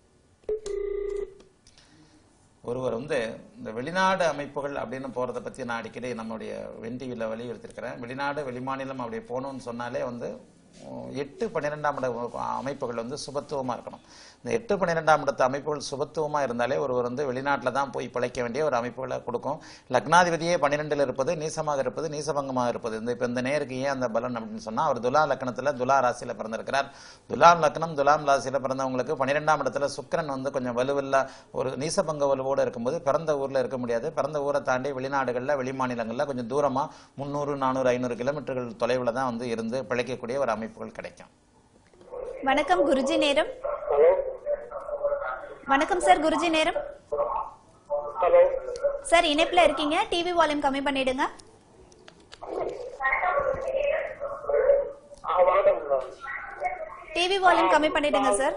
ஒருவர் வந்து இந்த வெளிநாடு அமைப்புகள் அப்படின்னு போறத பத்தி நான் அடிக்கடி நம்மளுடைய வென் டிவியில் வலியுறுத்திருக்கிறேன் வெளிநாடு வெளிமாநிலம் அப்படி போகணும்னு சொன்னாலே வந்து உம், எட்டு பன்னிரெண்டாம் இட அமைப்புகள் வந்து சுபத்துவமா இருக்கணும் இந்த எட்டு பன்னிரெண்டாம் இடத்து அமைப்புகள் சுபத்துவமா இருந்தாலே ஒருவர் வந்து வெளிநாட்டில் தான் போய் பிழைக்க வேண்டிய ஒரு அமைப்புகளை கொடுக்கும் லக்னாதிபதியே பன்னிரெண்டில் இருப்பது நீசமாக இருப்பது நீசபங்கமாக இருப்பது இந்த இப்போ இந்த நேருக்கு ஏன் அந்த பலன் அப்படின்னு சொன்னா அவர் துலா லக்னத்துல துலா ராசியில பிறந்திருக்கிறார் துலாம் லக்னம் துலாம் ராசியில பிறந்தவங்களுக்கு பன்னிரெண்டாம் இடத்துல சுக்கிரன் வந்து கொஞ்சம் வலுவில்லா ஒரு நீசபங்க வலுவோடு இருக்கும்போது பிறந்த ஊர்ல இருக்க முடியாது பிறந்த ஊரை தாண்டி வெளிநாடுகள்ல வெளிமாநிலங்கள்ல கொஞ்சம் தூரமா முந்நூறு நானூறு ஐநூறு கிலோமீட்டர்கள் தொலைவில் தான் வந்து இருந்து பிழைக்கக்கூடிய ஒரு அமைப்புகள் கிடைக்கும் வணக்கம் குருஜி நேரம் ஹலோ வணக்கம் சார் குருஜி நேரம் ஹலோ சார் இணைப்புல இருக்கீங்க டிவி வால்யூம் கம்மி பண்ணிடுங்க ஆ வணக்கம் மேம் டிவி வால்யூம் கம்மி பண்ணிடுங்க சார்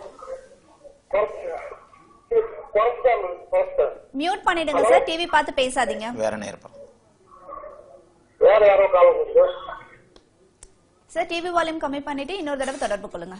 குறைச்சிட்டேன் மேம் குறைச்சிட்டேன் மியூட் பண்ணிடுங்க சார் டிவி பார்த்து பேசாதீங்க வேற நேர்ப்பம் வேற யாரோ கால் பண்ணுங்க சார் டிவி வால்யூம் கம்மி பண்ணிட்டு இன்னொரு தடவை தொடர்பு கொள்ளுங்க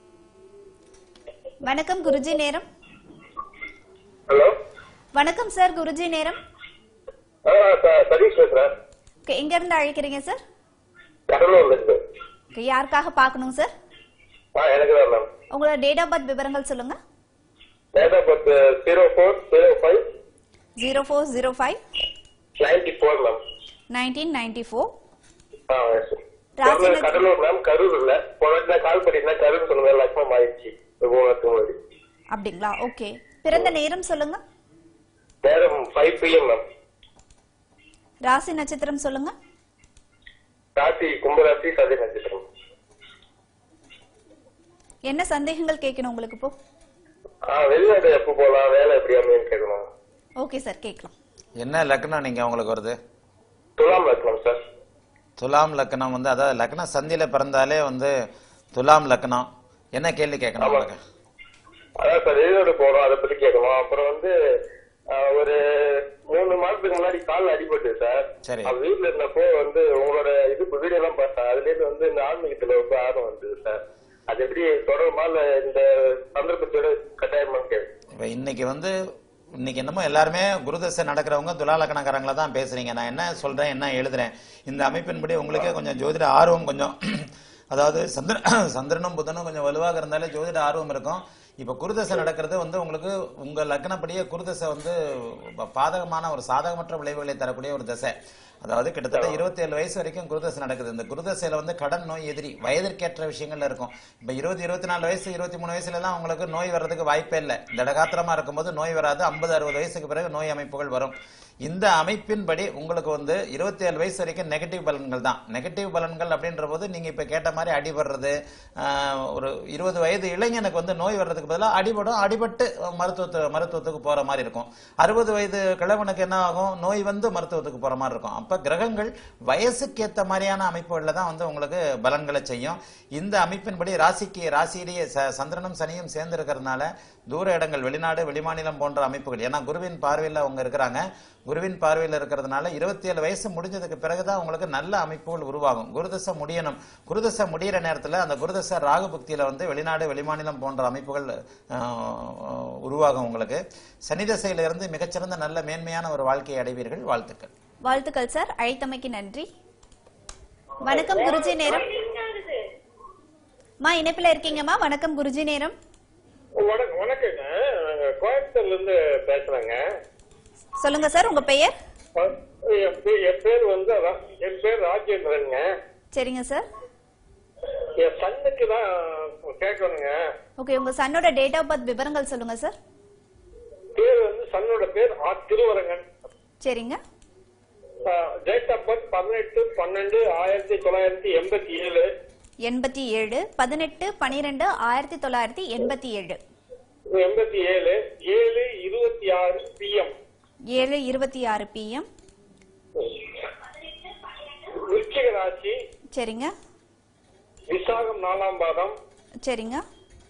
வணக்கம் குருஜி நேரம் ஹலோ வணக்கம் சார் குருஜி நேரம் சதீஷ் பேசுறேன் ஓகே எங்க இருந்து அழைக்கிறீங்க சார் கடலூர்ல இருந்து ஓகே யாருக்காக பார்க்கணும் சார் ஆ எனக்கு தான் மேம் உங்களோட டேட் ஆஃப் பர்த் விவரங்கள் சொல்லுங்க date of birth zero four zero five zero four zero five ninety four ma'am nineteen ninety four ஆ yes. ராசி பொண்ணு நட்ச- கடலூர் மேம் கரூர் இல்ல போன வாட்டி நான் கால் பண்ணிருந்தேன் கரூர் சொல்லுங்க லட்சம் ஆயிடுச்சு ஒரு மூணு வருஷம் முன்னாடி அப்படிங்களா ஓகே பிறந்த நேரம் சொல்லுங்க நேரம் ஃபைவ் பிஎம் மேம் ராசி நட்சத்திரம் சொல்லுங்க ராசி கும்பராசி சதய நட்சத்திரம் என்ன சந்தேகங்கள் கேட்கணும் உங்களுக்கு இப்போ ஆ வெளிநாடு எப்போ போகலாம் வேலை எப்படி அமையும் கேட்கணும் ஓகே சார் கேட்கலாம் என்ன லக்னம் நீங்க உங்களுக்கு வருது துலாம் லக்னம் சார் துலாம் லக்னம் வந்து அதாவது லக்னம் சந்தியில பிறந்தாலே வந்து துலாம் லக்னம் என்ன கேள்வி கேட்கணும் ஆமா. உங்களுக்கு அதான் சார் வெளிநாடு போறோம் அதை பத்தி கேட்கணும் அப்புறம் வந்து ஆ, ஒரு மூணு மாசத்துக்கு முன்னாடி கால்ல அடிபட்டு சார் சரி. அது வீட்டுல இருந்தப்போ வந்து உங்களோட இது வீடியோ எல்லாம் பார்த்தேன் அதுல இருந்து வந்து இந்த ஆன்மீகத்துல ரொம்ப ஆர்வம் வந்தது சார் அது எப்படி தொடருமா இல்ல இந்த சந்தர்ப்பத்தோட கட்டாயமான்னு கேட்கு இப்ப இன்னைக்கு வந்து இன்னைக்கு என்னமோ எல்லாருமே குருதசை நடக்கிறவங்க துலாலக்கணக்காரங்கள தான் பேசுறீங்க நான் என்ன சொல்றேன் என்ன எழுதுறேன் இந்த அமைப்பின்படி உங்களுக்கே கொஞ்சம் ஜோதிட ஆர்வம் கொஞ்சம் அதாவது சந்திர சந்திரனும் புதனும் கொஞ்சம் வலுவாக இருந்தாலே ஜோதிட ஆர்வம் இருக்கும் இப்ப குருதசை நடக்கிறது வந்து உங்களுக்கு உங்க லக்னப்படியே குருதசை வந்து ப- பாதகமான ஒரு சாதகமற்ற விளைவுகளை தரக்கூடிய ஒரு தசை அதாவது கிட்டத்தட்ட இருபத்தி ஏழு வயசு வரைக்கும் குருதசை நடக்குது இந்த குருதசையில வந்து கடன் நோய் எதிரி வயதிற்கேற்ற விஷயங்கள்ல இருக்கும் இப்ப இருபது இருபத்தி நாலு வயசு இருபத்தி மூணு வயசுல எல்லாம் உங்களுக்கு நோய் வர்றதுக்கு வாய்ப்பே இல்லை திடகாத்திரமா இருக்கும்போது நோய் வராது ஐம்பது அறுபது வயசுக்கு பிறகு நோய் அமைப்புகள் வரும் இந்த அமைப்பின்படி உங்களுக்கு வந்து இருபத்தி ஏழு வயசு வரைக்கும் நெகட்டிவ் பலன்கள் தான் நெகட்டிவ் பலன்கள் அப்படின்ற போது நீங்க இப்ப கேட்ட மாதிரி அடிபடுறது ஆஹ், ஒரு இருபது வயது இளைஞனுக்கு வந்து நோய் வர்றதுக்கு பதிலாக அடிபடும் அடிபட்டு மருத்துவத்து மருத்துவத்துக்கு போற மாதிரி இருக்கும் அறுபது வயது கிழவனுக்கு என்ன ஆகும் நோய் வந்து மருத்துவத்துக்கு போற மாதிரி இருக்கும் அப்ப கிரகங்கள் வயசுக்கு ஏத்த மாதிரியான அமைப்புகள்ல தான் வந்து உங்களுக்கு பலன்களை செய்யும் இந்த அமைப்பின்படி ராசிக்கு ராசியிலேயே ச- சந்திரனும் சனியும் சேர்ந்து இருக்கிறதுனால தூர இடங்கள் வெளிநாடு வெளிமாநிலம் போன்ற அமைப்புகள் ஏன்னா குருவின் பார்வையில் அவங்க இருக்கிறாங்க குருவின் பார்வையில் இருக்கிறதுனால இருபத்தி ஏழு வயசு முடிஞ்சதுக்கு பிறகுதான் உங்களுக்கு நல்ல அமைப்புகள் உருவாகும் குருதசை முடியணும் குருதசை முடியிற நேரத்தில் அந்த குருதசை ராகு புக்தியில வந்து வெளிநாடு வெளிமாநிலம் போன்ற அமைப்புகள் ஆஹ், உருவாகும் உங்களுக்கு சனி தசையிலிருந்து மிகச்சிறந்த நல்ல மேன்மையான ஒரு வாழ்க்கையை அடைவீர்கள் வாழ்த்துக்கள் வாழ்த்துக்கள் சார் அழைத்தமைக்கு நன்றி வணக்கம் குருஜி நேரம் மா இணைப்புல இருக்கீங்கம்மா வணக்கம் குருஜி நேரம் வணக்கம் வணக்கங்க நாங்க கோயம்புத்தூர்ல இருந்து பேசுறேங்க சொல்லுங்க சார் உங்க பெயர் என் பே- என் பேர் வந்து ரா- என் பேர் ராஜேந்திரனுங்க சரிங்க சார் என் சன்னுக்கு தான் கேட்கணுங்க ஓகே உங்க சன்னோட டேட் ஆஃப் பர்த் விவரங்கள் சொல்லுங்க சார் பேர் வந்து சன்னோட பேர் ஆ திருவரங்கன் சரிங்க டேட் ஆஃப் பர்த் பதினெட்டு பன்னெண்டு ஆயிரத்தி தொள்ளாயிரத்தி எண்பத்தி ஏழு எண்பத்தி ஏழு பதினெட்டு பனிரெண்டு ஆயிரத்தி தொள்ளாயிரத்தி எண்பத்தி ஏழு எண்பத்தி ஏழு ஏழு இருபத்தி ஆறு பிஎம் ஏழு இருபத்தி ஆறு பிஎம் விருச்சிக ராசி சரிங்க விசாகம் நாலாம் பாதம் சரிங்க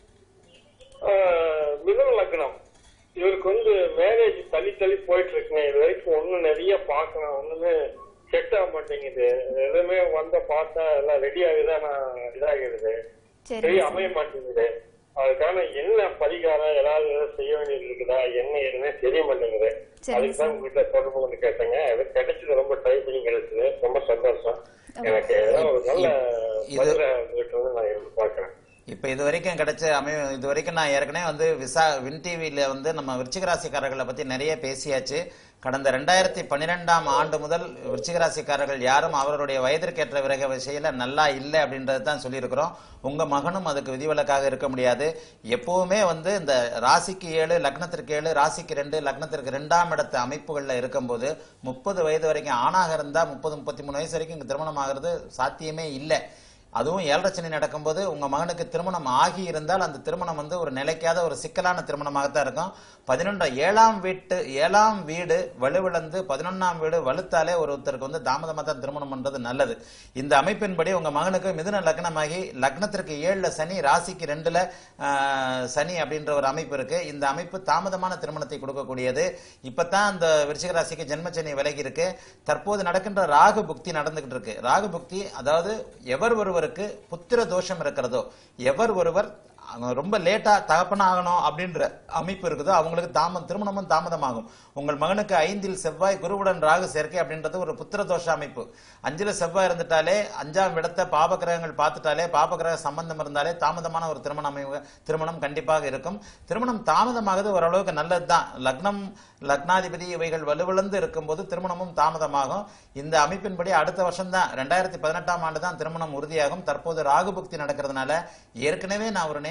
ஆஹ், மிதுன லக்னம் இவருக்கு வந்து மேரேஜ் தள்ளி தள்ளி போயிட்டு இருக்குங்க இது வரைக்கும் ஒண்ணும் நிறைய பார்க்கணும் ஒண்ணுமே செட் ஆக மாட்டேங்குது எதுவுமே வந்த பார்த்தா எல்லாம் ரெடி ஆகுதான் நான் இதாகிடுது சரிங்க சரி சார். அமைய மாட்டேங்குது அதுக்கான என்ன பரிகாரம் ஏதாவது ஏதாவது செய்ய வேண்டியது இருக்குதா என்ன எதுவுமே தெரிய மாட்டேங்குது சரிங்க அதுக்கு தான் சார். உங்ககிட்ட தொடர்பு கொண்டு கேட்டேங்க அது கிடைச்சது ரொம்ப ட்ரை பண்ணி கிடைச்சது ரொம்ப சந்தோஷம் எனக்கு ஏதாவது ஒரு நல்ல இது- பதில உங்ககிட்ட இருந்து நான் எதிர்பார்க்கிறேன் இப்ப இது வரைக்கும் கிடைச்ச அமை இது வரைக்கும் நான் ஏற்கனவே வந்து விசா வின் டிவியில வந்து நம்ம விருச்சிக ராசிக்காரர்களை பத்தி நிறைய பேசியாச்சு கடந்த ரெண்டாயிரத்தி பன்னிரெண்டாம் ஆண்டு முதல் விருச்சிக ராசிக்காரர்கள் யாரும் அவர்களுடைய வயதிற்கேற்ற விரக விஷயில நல்லா இல்லை அப்படின்றது தான் சொல்லியிருக்கிறோம் உங்க மகனும் அதுக்கு விதிவிலக்காக இருக்க முடியாது எப்பவுமே வந்து இந்த ராசிக்கு ஏழு லக்னத்திற்கு ஏழு ராசிக்கு ரெண்டு லக்னத்திற்கு ரெண்டாம் இடத்து அமைப்புகள்ல இருக்கும்போது முப்பது வயது வரைக்கும் ஆணாக இருந்தா முப்பது முப்பத்தி மூணு வயசு வரைக்கும் இங்க திருமணம் ஆகிறது சாத்தியமே இல்லை அதுவும் ஏழரை சனி நடக்கும்போது உங்க மகனுக்கு திருமணம் ஆகி இருந்தால் அந்த திருமணம் வந்து ஒரு நிலைக்காத ஒரு சிக்கலான திருமணமாகத்தான் இருக்கும் பதினொன்றாம் ஏழாம் வீட்டு ஏழாம் வீடு வலுவிழந்து பதினொன்னாம் வீடு வலுத்தாலே ஒருத்தருக்கு வந்து தாமதமாக தான் திருமணம் பண்றது நல்லது இந்த அமைப்பின்படி உங்க மகனுக்கு மிதுன லக்னமாகி லக்னத்திற்கு ஏழுல சனி ராசிக்கு ரெண்டுல ஆஹ், சனி அப்படின்ற ஒரு அமைப்பு இருக்கு இந்த அமைப்பு தாமதமான திருமணத்தை கொடுக்கக்கூடியது இப்பதான் அந்த விருச்சிக ராசிக்கு ஜென்மச்சனி விலகி இருக்கு தற்போது நடக்கின்ற ராகு புக்தி நடந்துகிட்டு இருக்கு ராகு புக்தி அதாவது எவர் ஒருவருக்கு புத்திர தோஷம் இருக்கிறதோ எவர் ஒருவர் அவங்க ரொம்ப லேட்டா தகப்பன ஆகணும் அப்படின்ற அமைப்பு இருக்குதோ அவங்களுக்கு தாம திருமணமும் தாமதமாகும் உங்கள் மகனுக்கு ஐந்தில் செவ்வாய் குருவுடன் ராகு சேர்க்கை அப்படின்றது ஒரு புத்திர தோஷ அமைப்பு அஞ்சுல செவ்வாய் இருந்துட்டாலே அஞ்சாம் இடத்தை பாப கிரகங்கள் பார்த்துட்டாலே பாப கிரக சம்பந்தம் இருந்தாலே தாமதமான ஒரு திருமணம் அமைவு திருமணம் கண்டிப்பாக இருக்கும் திருமணம் தாமதமாகுது ஓரளவுக்கு நல்லதுதான் லக்னம் லக்னாதிபதி இவைகள் வலுவிழந்து இருக்கும்போது திருமணமும் தாமதமாகும் இந்த அமைப்பின்படி அடுத்த வருஷம் தான் ரெண்டாயிரத்தி பதினெட்டாம் ஆண்டு தான் திருமணம் உறுதியாகும் தற்போது ராகு புக்தி நடக்கிறதுனால ஏற்கனவே நான் ஒரு நேர்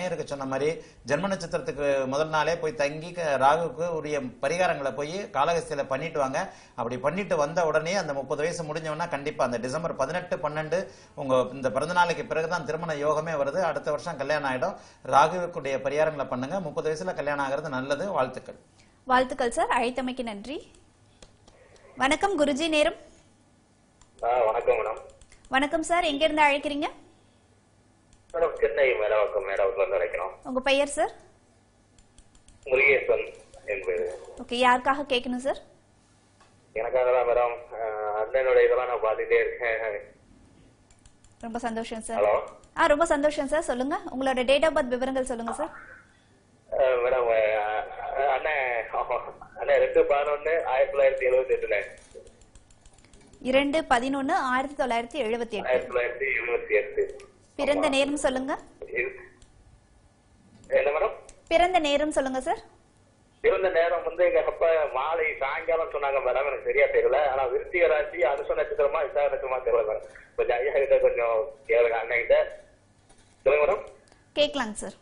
நேயருக்கு சொன்ன மாதிரி ஜென்ம நட்சத்திரத்துக்கு முதல் நாளே போய் தங்கி க- ராகுவுக்கு உரிய பரிகாரங்களை போய் காலகஸ்தியில பண்ணிட்டு வாங்க அப்படி பண்ணிட்டு வந்த உடனே அந்த முப்பது வயசு முடிஞ்சவொன்னா கண்டிப்பா அந்த டிசம்பர் பதினெட்டு பன்னெண்டு உங்க இந்த பிறந்த நாளைக்கு பிறகுதான் திருமண யோகமே வருது அடுத்த வருஷம் கல்யாணம் ஆயிடும் ராகுவுக்குடைய பரிகாரங்களை பண்ணுங்க முப்பது வயசுல கல்யாணம் ஆகிறது நல்லது வாழ்த்துக்கள் வாழ்த்துக்கள் சார் அழைத்தமைக்கு நன்றி வணக்கம் குருஜி நேரம் ஆ வணக்கம் மேடம் வணக்கம் சார் எங்க இருந்து அழைக்கிறீங்க மேடம் சென்னை மேடவாக்கம் மேடவாக்கத்துல இருந்து அழைக்கிறோம் உங்க பெயர் சார் முருகேசன் என்பது ஓகே யாருக்காக கேட்கணும் சார் எனக்காக தான் மேடம் அண்ணனோட இதெல்லாம் நான் பார்த்துட்டே இருக்கேன் ரொம்ப சந்தோஷம் சார் ஹலோ ஆ ரொம்ப சந்தோஷம் சார் சொல்லுங்க உங்களோட டேட் ஆஃப் பர்த் விவரங்கள் சொல்லுங்க சார் மேடம் அண்ணன் அண்ணன் ரெண்டு பதினொன்னு ஆயிரத்தி தொள்ளாயிரத்தி எழுபத்தி எட்டுல இரண்டு பதினொன்னு ஆயிரத்தி தொள்ளாயிரத்தி எழுபத்தி எட்டு ஆயிரத்தி தொள்ளாயிரத்தி எழுபத்தி எட்டு பிறந்த நேரம் சொல்லுங்க இது- என்ன மேடம் பிறந்த நேரம் சொல்லுங்க சார் பிறந்த நேரம் வந்து எங்க அப்பா மாலை சாயங்காலம் சொன்னாங்க மேடம் எனக்கு சரியா தெரியல ஆனா விருத்திக ராசி அனுச நட்சத்திரமா விசாக நட்சத்திரமா தெரியல மேடம் கொஞ்சம் ஐயா கிட்ட கொஞ்சம் கேளுங்க அண்ணன் கிட்ட சொல்லுங்க மேடம் கேட்கலாங்க சார்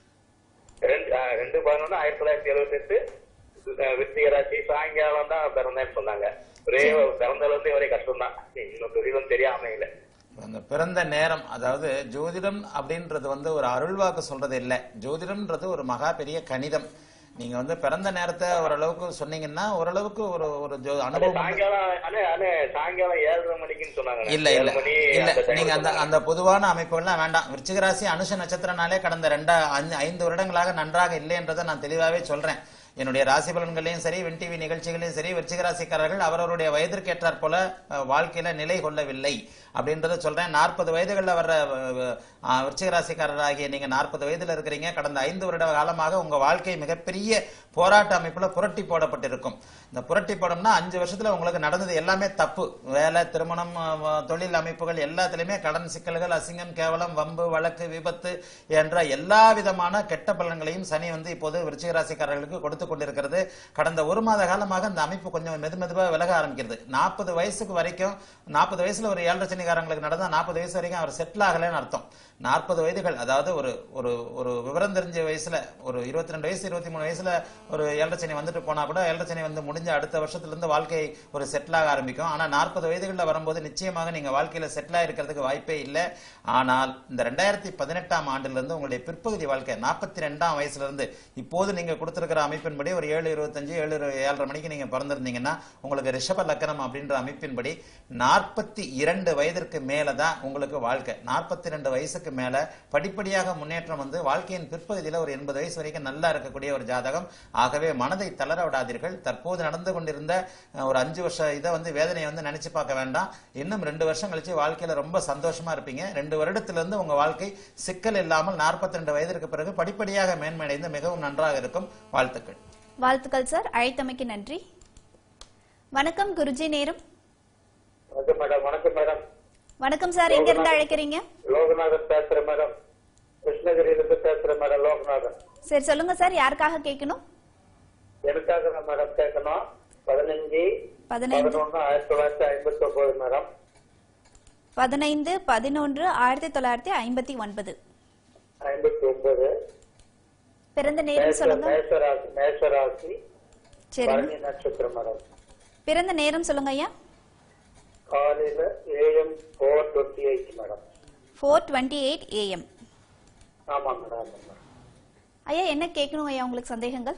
ரெண்டு ஆ, ரெண்டு பதினொன்னு ஆயிரத்தி தொள்ளாயிரத்தி எழுபத்தி எட்டு விருத்திக ராசி சாயங்காலம் தான் பிறந்தேன்னு சொன்னாங்க ஒரே பிறந்ததுல இருந்து ஒரே கஷ்டம் தான் இன்னும் துரிதம் தெரியாம இல்லை அந்த பிறந்த நேரம் அதாவது ஜோதிடம் அப்படின்றது வந்து ஒரு அருள்வாக்கு சொல்றது இல்லை ஜோதிடம்ன்றது ஒரு மகா பெரிய கணிதம் நீங்க வந்து பிறந்த நேரத்தை ஓரளவுக்கு சொன்னீங்கன்னா ஓரளவுக்கு ஒரு ஒரு ஜோ அண்ணே, அனுபவம் வந்து- சாயங்காலம் அண்ணே அண்ணே சாயங்காலம் ஏழரை மணிக்குன்னு சொன்னாங்க இல்ல இல்ல ஏழு மணி இல்ல அந்த time நீங்க அந்த சொன்னாங்க. அந்த பொதுவான அமைப்புகள்லாம் வேண்டாம் விருச்சிக ராசி அனுஷ நட்சத்திரனாலே கடந்த ரெண்டா ஐந்து- ஐந்து வருடங்களாக நன்றாக இல்லைன்றதை நான் தெளிவாவே சொல்றேன் என்னுடைய ராசி பலன்களையும் சரி வின் டிவி நிகழ்ச்சிகளையும் சரி விருச்சிக ராசிக்காரர்கள் அவரவருடைய வயதிற்கு ஏற்றாற் போல அஹ், வாழ்க்கையில நிலை கொள்ளவில்லை அப்படின்றத சொல்றேன் நாற்பது வயதுகளில் வர்ற அஹ், அஹ், விருச்சிக ராசிக்காரராகிய நீங்க நாற்பது வயதுல இருக்கிறீங்க கடந்த ஐந்து வருட காலமாக உங்க வாழ்க்கை மிகப்பெரிய போராட்ட அமைப்புல புரட்டி போடப்பட்டிருக்கும் இந்த புரட்டி போடம்னா அஞ்சு வருஷத்துல உங்களுக்கு நடந்தது எல்லாமே தப்பு வேலை திருமணம் அஹ், தொழில் அமைப்புகள் எல்லாத்துலயுமே கடன் சிக்கல்கள் அசிங்கம் கேவலம் வம்பு வழக்கு விபத்து என்ற எல்லா விதமான கெட்ட பலன்களையும் சனி வந்து இப்போது விருச்சிக ராசிக்காரர்களுக்கு கொடுத்து கொண்டிருக்கிறது கடந்த ஒரு மாத காலமாக இந்த அமைப்பு கொஞ்சம் மெது மெதுவா விலக ஆரம்பிக்கிறது நாற்பது வயசுக்கு வரைக்கும் நாற்பது வயசுல ஒரு ஏழரை சனிக்காரங்களுக்கு நடந்தா நாற்பது வயசு வரைக்கும் அவர் செட்டில் ஆகலைன்னு அர்த்தம் நாற்பது வயதுகள் அதாவது ஒரு ஒரு ஒரு விவரம் தெரிஞ்ச வயசுல ஒரு இருபத்தி ரெண்டு வயசு இருபத்தி மூணு வயசுல ஒரு ஏழரை சனி வந்துட்டு போனா கூட ஏழரை சனி வந்து முடிஞ்ச அடுத்த வருஷத்துல இருந்து வாழ்க்கை ஒரு செட்டில் ஆக ஆரம்பிக்கும் ஆனா நாற்பது வயதுகளில் வரும்போது நிச்சயமாக நீங்க வாழ்க்கையில செட்டில் ஆயிருக்கிறதுக்கு வாய்ப்பே இல்லை ஆனால் இந்த ரெண்டாயிரத்தி பதினெட்டாம் ஆண்டுல இருந்து உங்களுடைய பிற்பகுதி வாழ்க்கை நாற்பத்தி ரெண்டாம் வயசுல இருந்து இப்போது நீங்க கொடுத்திருக்கிற அமைப்பின்படி ஒரு ஏழு இருபத்தஞ்சு ஏழு இரு- ஏழரை மணிக்கு நீங்க பிறந்திருந்தீங்கன்னா உங்களுக்கு ரிஷப லக்கணம் அப்படின்ற அமைப்பின்படி நாற்பத்தி இரண்டு வயதிற்கு மேல தான் உங்களுக்கு வாழ்க்கை நாற்பத்தி ரெண்டு வயசுக்கு மேல படிப்படியாக முன்னேற்றம் வந்து வாழ்க்கையின் பிற்பகுதியில ஒரு எண்பது வயசு வரைக்கும் நல்லா இருக்கக்கூடிய ஒரு ஜாதகம் ஆகவே மனதை தளர விடாதீர்கள் தற்போது நடந்து கொண்டிருந்த அஹ், ஒரு அஞ்சு வருஷ இதை வந்து வேதனையை வந்து நினைச்சு பார்க்க வேண்டாம் இன்னும் ரெண்டு வருஷம் கழிச்சு வாழ்க்கையில ரொம்ப சந்தோஷமா இருப்பீங்க ரெண்டு வருடத்துல இருந்து உங்க வாழ்க்கை சிக்கல் இல்லாமல் நாற்பத்தி ரெண்டு வயதிற்கு பிறகு படிப்படியாக மேன்மையடைந்து மிகவும் நன்றாக இருக்கும் வாழ்த்துக்கள் வாழ்த்துக்கள் சார் அழைத்தமைக்கு நன்றி வணக்கம் குருஜி நேரம் வணக்கம் மேடம் வணக்கம் மேடம் வணக்கம் சார் எங்க இருந்து அழைக்கிறீங்க லோகநாதன் பேசுறேன் மேடம் கிருஷ்ணகிரியிலிருந்து பேசுறேன் மேடம் லோகநாதன் சரி சொல்லுங்க சார் யாருக்காக கேட்கணும் எனக்காக தான் மேடம் கேட்கணும் பதினஞ்சு பதினைந்து பதினொன்னு ஆயிரத்தி தொள்ளாயிரத்தி ஐம்பத்தி ஒன்பது மேடம் பதினைந்து பதினொன்று ஆயிரத்தி தொள்ளாயிரத்தி ஐம்பத்தி ஒன்பது ஐம்பத்தி ஒன்பது பிறந்த நேரம் சொல்லுங்க மேஷராசி மேஷராசி சரிங்க பரணி நட்சத்திரம் மேடம் பிறந்த நேரம் சொல்லுங்க ஐயா காலையில AM four twenty eight madam four twenty eight AM ஆமா மேடம் ஆமா மேடம் ஐயா என்ன கேட்கணும் ஐயா உங்களுக்கு சந்தேகங்கள்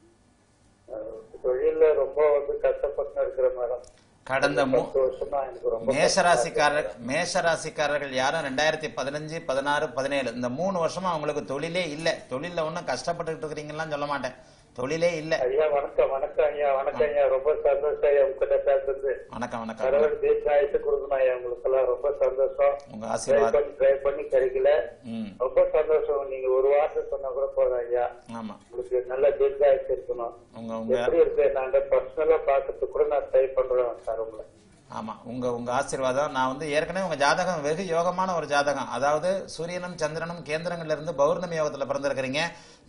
அஹ் தொழில்ல ரொம்ப வந்து கஷ்டப்பட்டு இருக்கிற மேடம் கடந்த மூ பத்து வருஷமா எனக்கு ரொம்ப மேஷராசிக்காரர் மேஷராசிக்காரர்கள் யாரும் ரெண்டாயிரத்தி பதினஞ்சு பதினாறு பதினேழு இந்த மூணு வருஷமா அவங்களுக்கு தொழிலே இல்லை தொழில ஒன்றும் கஷ்டப்பட்டுக்கிட்டு இருக்கிறீங்கலாம் சொல்ல மாட்டேன் தொழிலே இல்லை ஐயா வணக்கம் வணக்கம் ஐயா வணக்கம் ஐயா ரொம்ப சந்தோஷம் ஐயா உங்ககிட்ட பேசுறது வணக்கம் வணக்கம் கடவுள் தீர்க்க ஆயுசு கொடுக்கணும் ஐயா உங்களுக்கு எல்லாம் ரொம்ப சந்தோஷம் உங்க ட்ரை ஆசீர்வாதம் பண்ணி ட்ரை பண்ணி கிடைக்கல ம் ரொம்ப சந்தோஷம் நீங்க ஒரு வார்த்தை சொன்னா கூட போதும் ஐயா ஆமா உங்களுக்கு நல்ல தீர்க்க ஆயுசு இருக்கணும் உங்க உங்க எப்படி இருக்கு நாங்க பர்சனலா பாக்கிறதுக்கு கூட நான் ட்ரை பண்றேன் சார் உங்களை ஆமா உங்க உங்க ஆசீர்வாதம் நான் வந்து ஏற்கனவே உங்க ஜாதகம் வெகு யோகமான ஒரு ஜாதகம் அதாவது சூரியனும் சந்திரனும் கேந்திரங்கள்ல இருந்து பௌர்ணமி யோகத்துல பிறந்திருக்கிறீங்க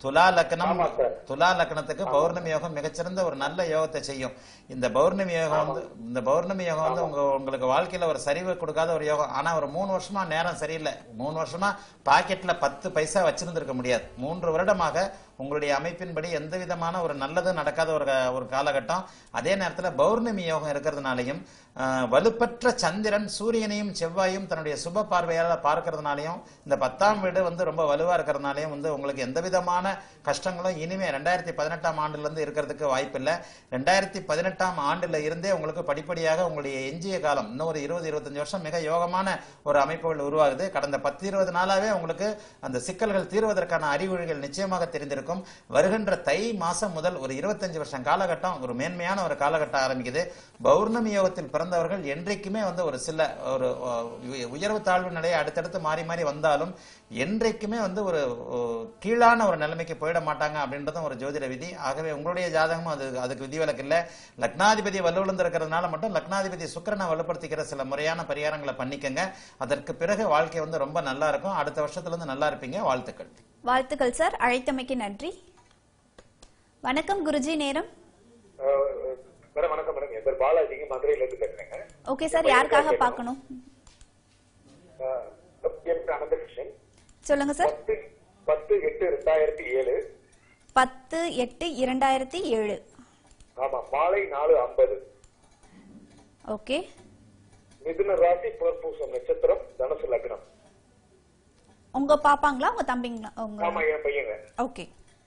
துலா லக்னம் ஆமா சார். துலா லக்னத்துக்கு பௌர்ணமி யோகம் மிகச்சிறந்த ஒரு நல்ல யோகத்தை செய்யும் இந்த பௌர்ணமி யோகம் வந்து இந்த பௌர்ணமி யோகம் வந்து உங்க உங்களுக்கு வாழ்க்கையில ஒரு சரிவு கொடுக்காத ஒரு யோகம் ஆனா ஒரு மூணு வருஷமா நேரம் சரியில்லை மூணு வருஷமா பாக்கெட்ல பத்து பைசா வச்சிருந்திருக்க முடியாது மூன்று வருடமாக உங்களுடைய அமைப்பின்படி எந்த விதமான ஒரு நல்லதும் நடக்காத ஒரு கா- ஒரு காலகட்டம் அதே நேரத்துல பௌர்ணமி யோகம் இருக்கிறதுனாலையும் ஆஹ், வலுப்பற்ற சந்திரன் சூரியனையும் செவ்வாயும் தன்னுடைய சுப பார்வையால பார்க்கறதுனாலையும் இந்த பத்தாம் வீடு வந்து ரொம்ப வலுவா இருக்கிறதுனாலையும் வந்து உங்களுக்கு எந்த விதமான கஷ்டங்களும் இனிமே ரெண்டாயிரத்தி பதினெட்டாம் ஆண்டுல இருந்து இருக்கிறதுக்கு வாய்ப்பில்லை ரெண்டாயிரத்தி பதினெட்டாம் ஆண்டுல இருந்தே உங்களுக்கு படிப்படியாக உங்களுடைய எஞ்சிய காலம் இன்னும் ஒரு இருபது இருபத்தஞ்சு வருஷம் மிக யோகமான ஒரு அமைப்புகள் உருவாகுது கடந்த பத்து இருபது நாளாவே உங்களுக்கு அந்த சிக்கல்கள் தீர்வதற்கான அறிகுறிகள் நிச்சயமாக தெரிந்திருக்கும் வருகின்ற தை மாசம் முதல் ஒரு இருபத்தஞ்சு வருஷம் காலகட்டம் ஒரு மேன்மையான ஒரு காலகட்டம் ஆரம்பிக்குது பௌர்ணமி யோகத்தில் பிறந்தவர்கள் என்றைக்குமே வந்து ஒரு சில ஒரு அஹ், உய- உயர்வு தாழ்வு நிலையை அடுத்தடுத்து மாறி மாறி வந்தாலும் என்றைக்குமே வந்து ஒரு அஹ், கீழான ஒரு நிலைமைக்கு போயிட மாட்டாங்க அப்படின்றதும் ஒரு ஜோதிட விதி ஆகவே உங்களுடைய ஜாதகமும் அது அதுக்கு விதிவிலக்கு இல்லை லக்னாதிபதி வலுவிழந்து இருக்கிறதுனால மட்டும் லக்னாதிபதி சுக்கிரனை வலுப்படுத்திக்கிற சில முறையான பரிகாரங்களை பண்ணிக்கங்க அதற்கு பிறகு வாழ்க்கை வந்து ரொம்ப நல்லா இருக்கும் அடுத்த வருஷத்துல இருந்து நல்லா இருப்பீங்க வாழ்த்துக்கள் வாழ்த்துக்கள் சார் அழைத்தமைக்கு நன்றி வணக்கம் குருஜி நேரம் மேடம் வணக்கம் மேடம் என் பேர் பாலாஜிங்க மதுரையில இருந்து பேசுறேங்க ஓகே சார் யாருக்காக பார்க்கணும் அஹ், என் பேர் அனந்தகிருஷ்ணன் சொல்லுங்க சார் பத்து பத்து எட்டு ரெண்டாயிரத்தி ஏழு பத்து எட்டு இரண்டாயிரத்தி ஏழு ஆமா மாலை நாலு ஐம்பது ஓகே மிதுன ராசி புனர்பூசம் நட்சத்திரம் தனுசு லக்னம் உங்க பாப்பாங்களா உங்க தம்பிங்களா உங்க ஆமா என் பையங்க ஓகே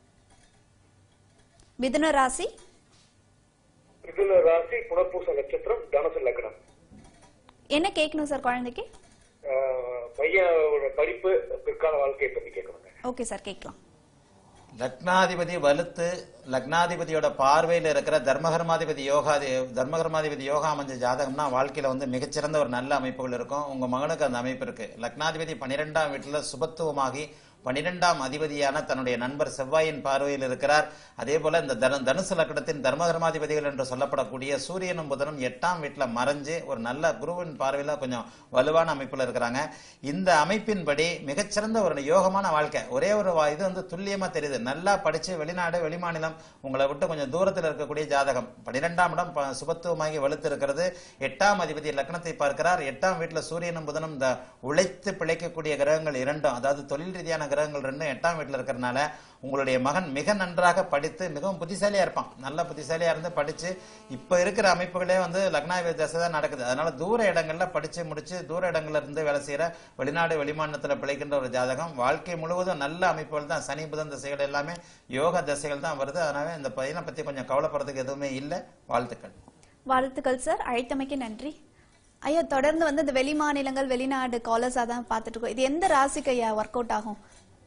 மிதுன ராசி மிதுன ராசி புனர்பூச நட்சத்திரம் தனுசு லக்னம் என்ன கேட்கணும் சார் குழந்தைக்கு அஹ், பையனோட படிப்பு பிற்கால வாழ்க்கையை பத்தி கேட்கணுங்க ஓகே சார் கேட்கலாம் லக்னாதிபதி வலுத்து லக்னாதிபதியோட பார்வையில் இருக்கிற தர்மகர்மாதிபதி யோகாதி தர்மகர்மாதிபதி யோகா அமைஞ்ச ஜாதகம்னா வாழ்க்கையில வந்து மிகச்சிறந்த ஒரு நல்ல அமைப்புகள் இருக்கும் உங்க மகனுக்கு அந்த அமைப்பு இருக்கு லக்னாதிபதி பன்னிரெண்டாம் வீட்டுல சுபத்துவமாகி பன்னிரெண்டாம் அதிபதியான தன்னுடைய நண்பர் செவ்வாயின் பார்வையில் இருக்கிறார் அதே போல இந்த தனு தனுசு லக்னத்தின் தர்மகர்மாதிபதிகள் என்று சொல்லப்படக்கூடிய சூரியனும் புதனும் எட்டாம் வீட்டுல மறைஞ்சு ஒரு நல்ல குருவின் பார்வையில கொஞ்சம் வலுவான அமைப்புல இருக்கிறாங்க இந்த அமைப்பின்படி மிகச்சிறந்த ஒரு யோகமான வாழ்க்கை ஒரே ஒரு வா- இது வந்து துல்லியமா தெரியுது நல்லா படிச்சு வெளிநாடு வெளிமாநிலம் உங்களை விட்டு கொஞ்சம் தூரத்தில் இருக்கக்கூடிய ஜாதகம் பன்னிரெண்டாம் இடம் ப- சுபத்துவமாகி வலுத்து இருக்கிறது எட்டாம் அதிபதி லக்னத்தை பார்க்கிறார் எட்டாம் வீட்டுல சூரியனும் புதனும் இந்த உழைத்து பிழைக்கக்கூடிய கிரகங்கள் இரண்டும் அதாவது தொழில் ரீதியான கிரகங்கள் ரெண்டும் எட்டாம் வீட்டுல இருக்கிறதுனால உங்களுடைய மகன் மிக நன்றாக படித்து மிகவும் புத்திசாலியா இருப்பான் நல்ல புத்திசாலியா இருந்து படிச்சு இப்ப இருக்கிற அமைப்புகளே வந்து லக்னாதிபதி தசை தான் நடக்குது அதனால தூர இடங்கள்ல படிச்சு முடிச்சு தூர இடங்கள்ல இருந்து வேலை செய்யற வெளிநாடு வெளிமாநிலத்துல பிழைக்கின்ற ஒரு ஜாதகம் வாழ்க்கை முழுவதும் நல்ல அமைப்புகள் தான் சனி புதன் திசைகள் எல்லாமே யோக திசைகள் தான் வருது அதனால இந்த பையனை பத்தி கொஞ்சம் கவலைப்படுறதுக்கு எதுவுமே இல்லை வாழ்த்துக்கள் வாழ்த்துக்கள் சார் அழைத்தமைக்கு நன்றி ஐயா தொடர்ந்து வந்து இந்த வெளி மாநிலங்கள் வெளிநாடு காலர்ஸா தான் பார்த்துட்டு இருக்கோம் இது எந்த ராசிக்கு ஐயா ஒர்க் அவுட் ஆகும்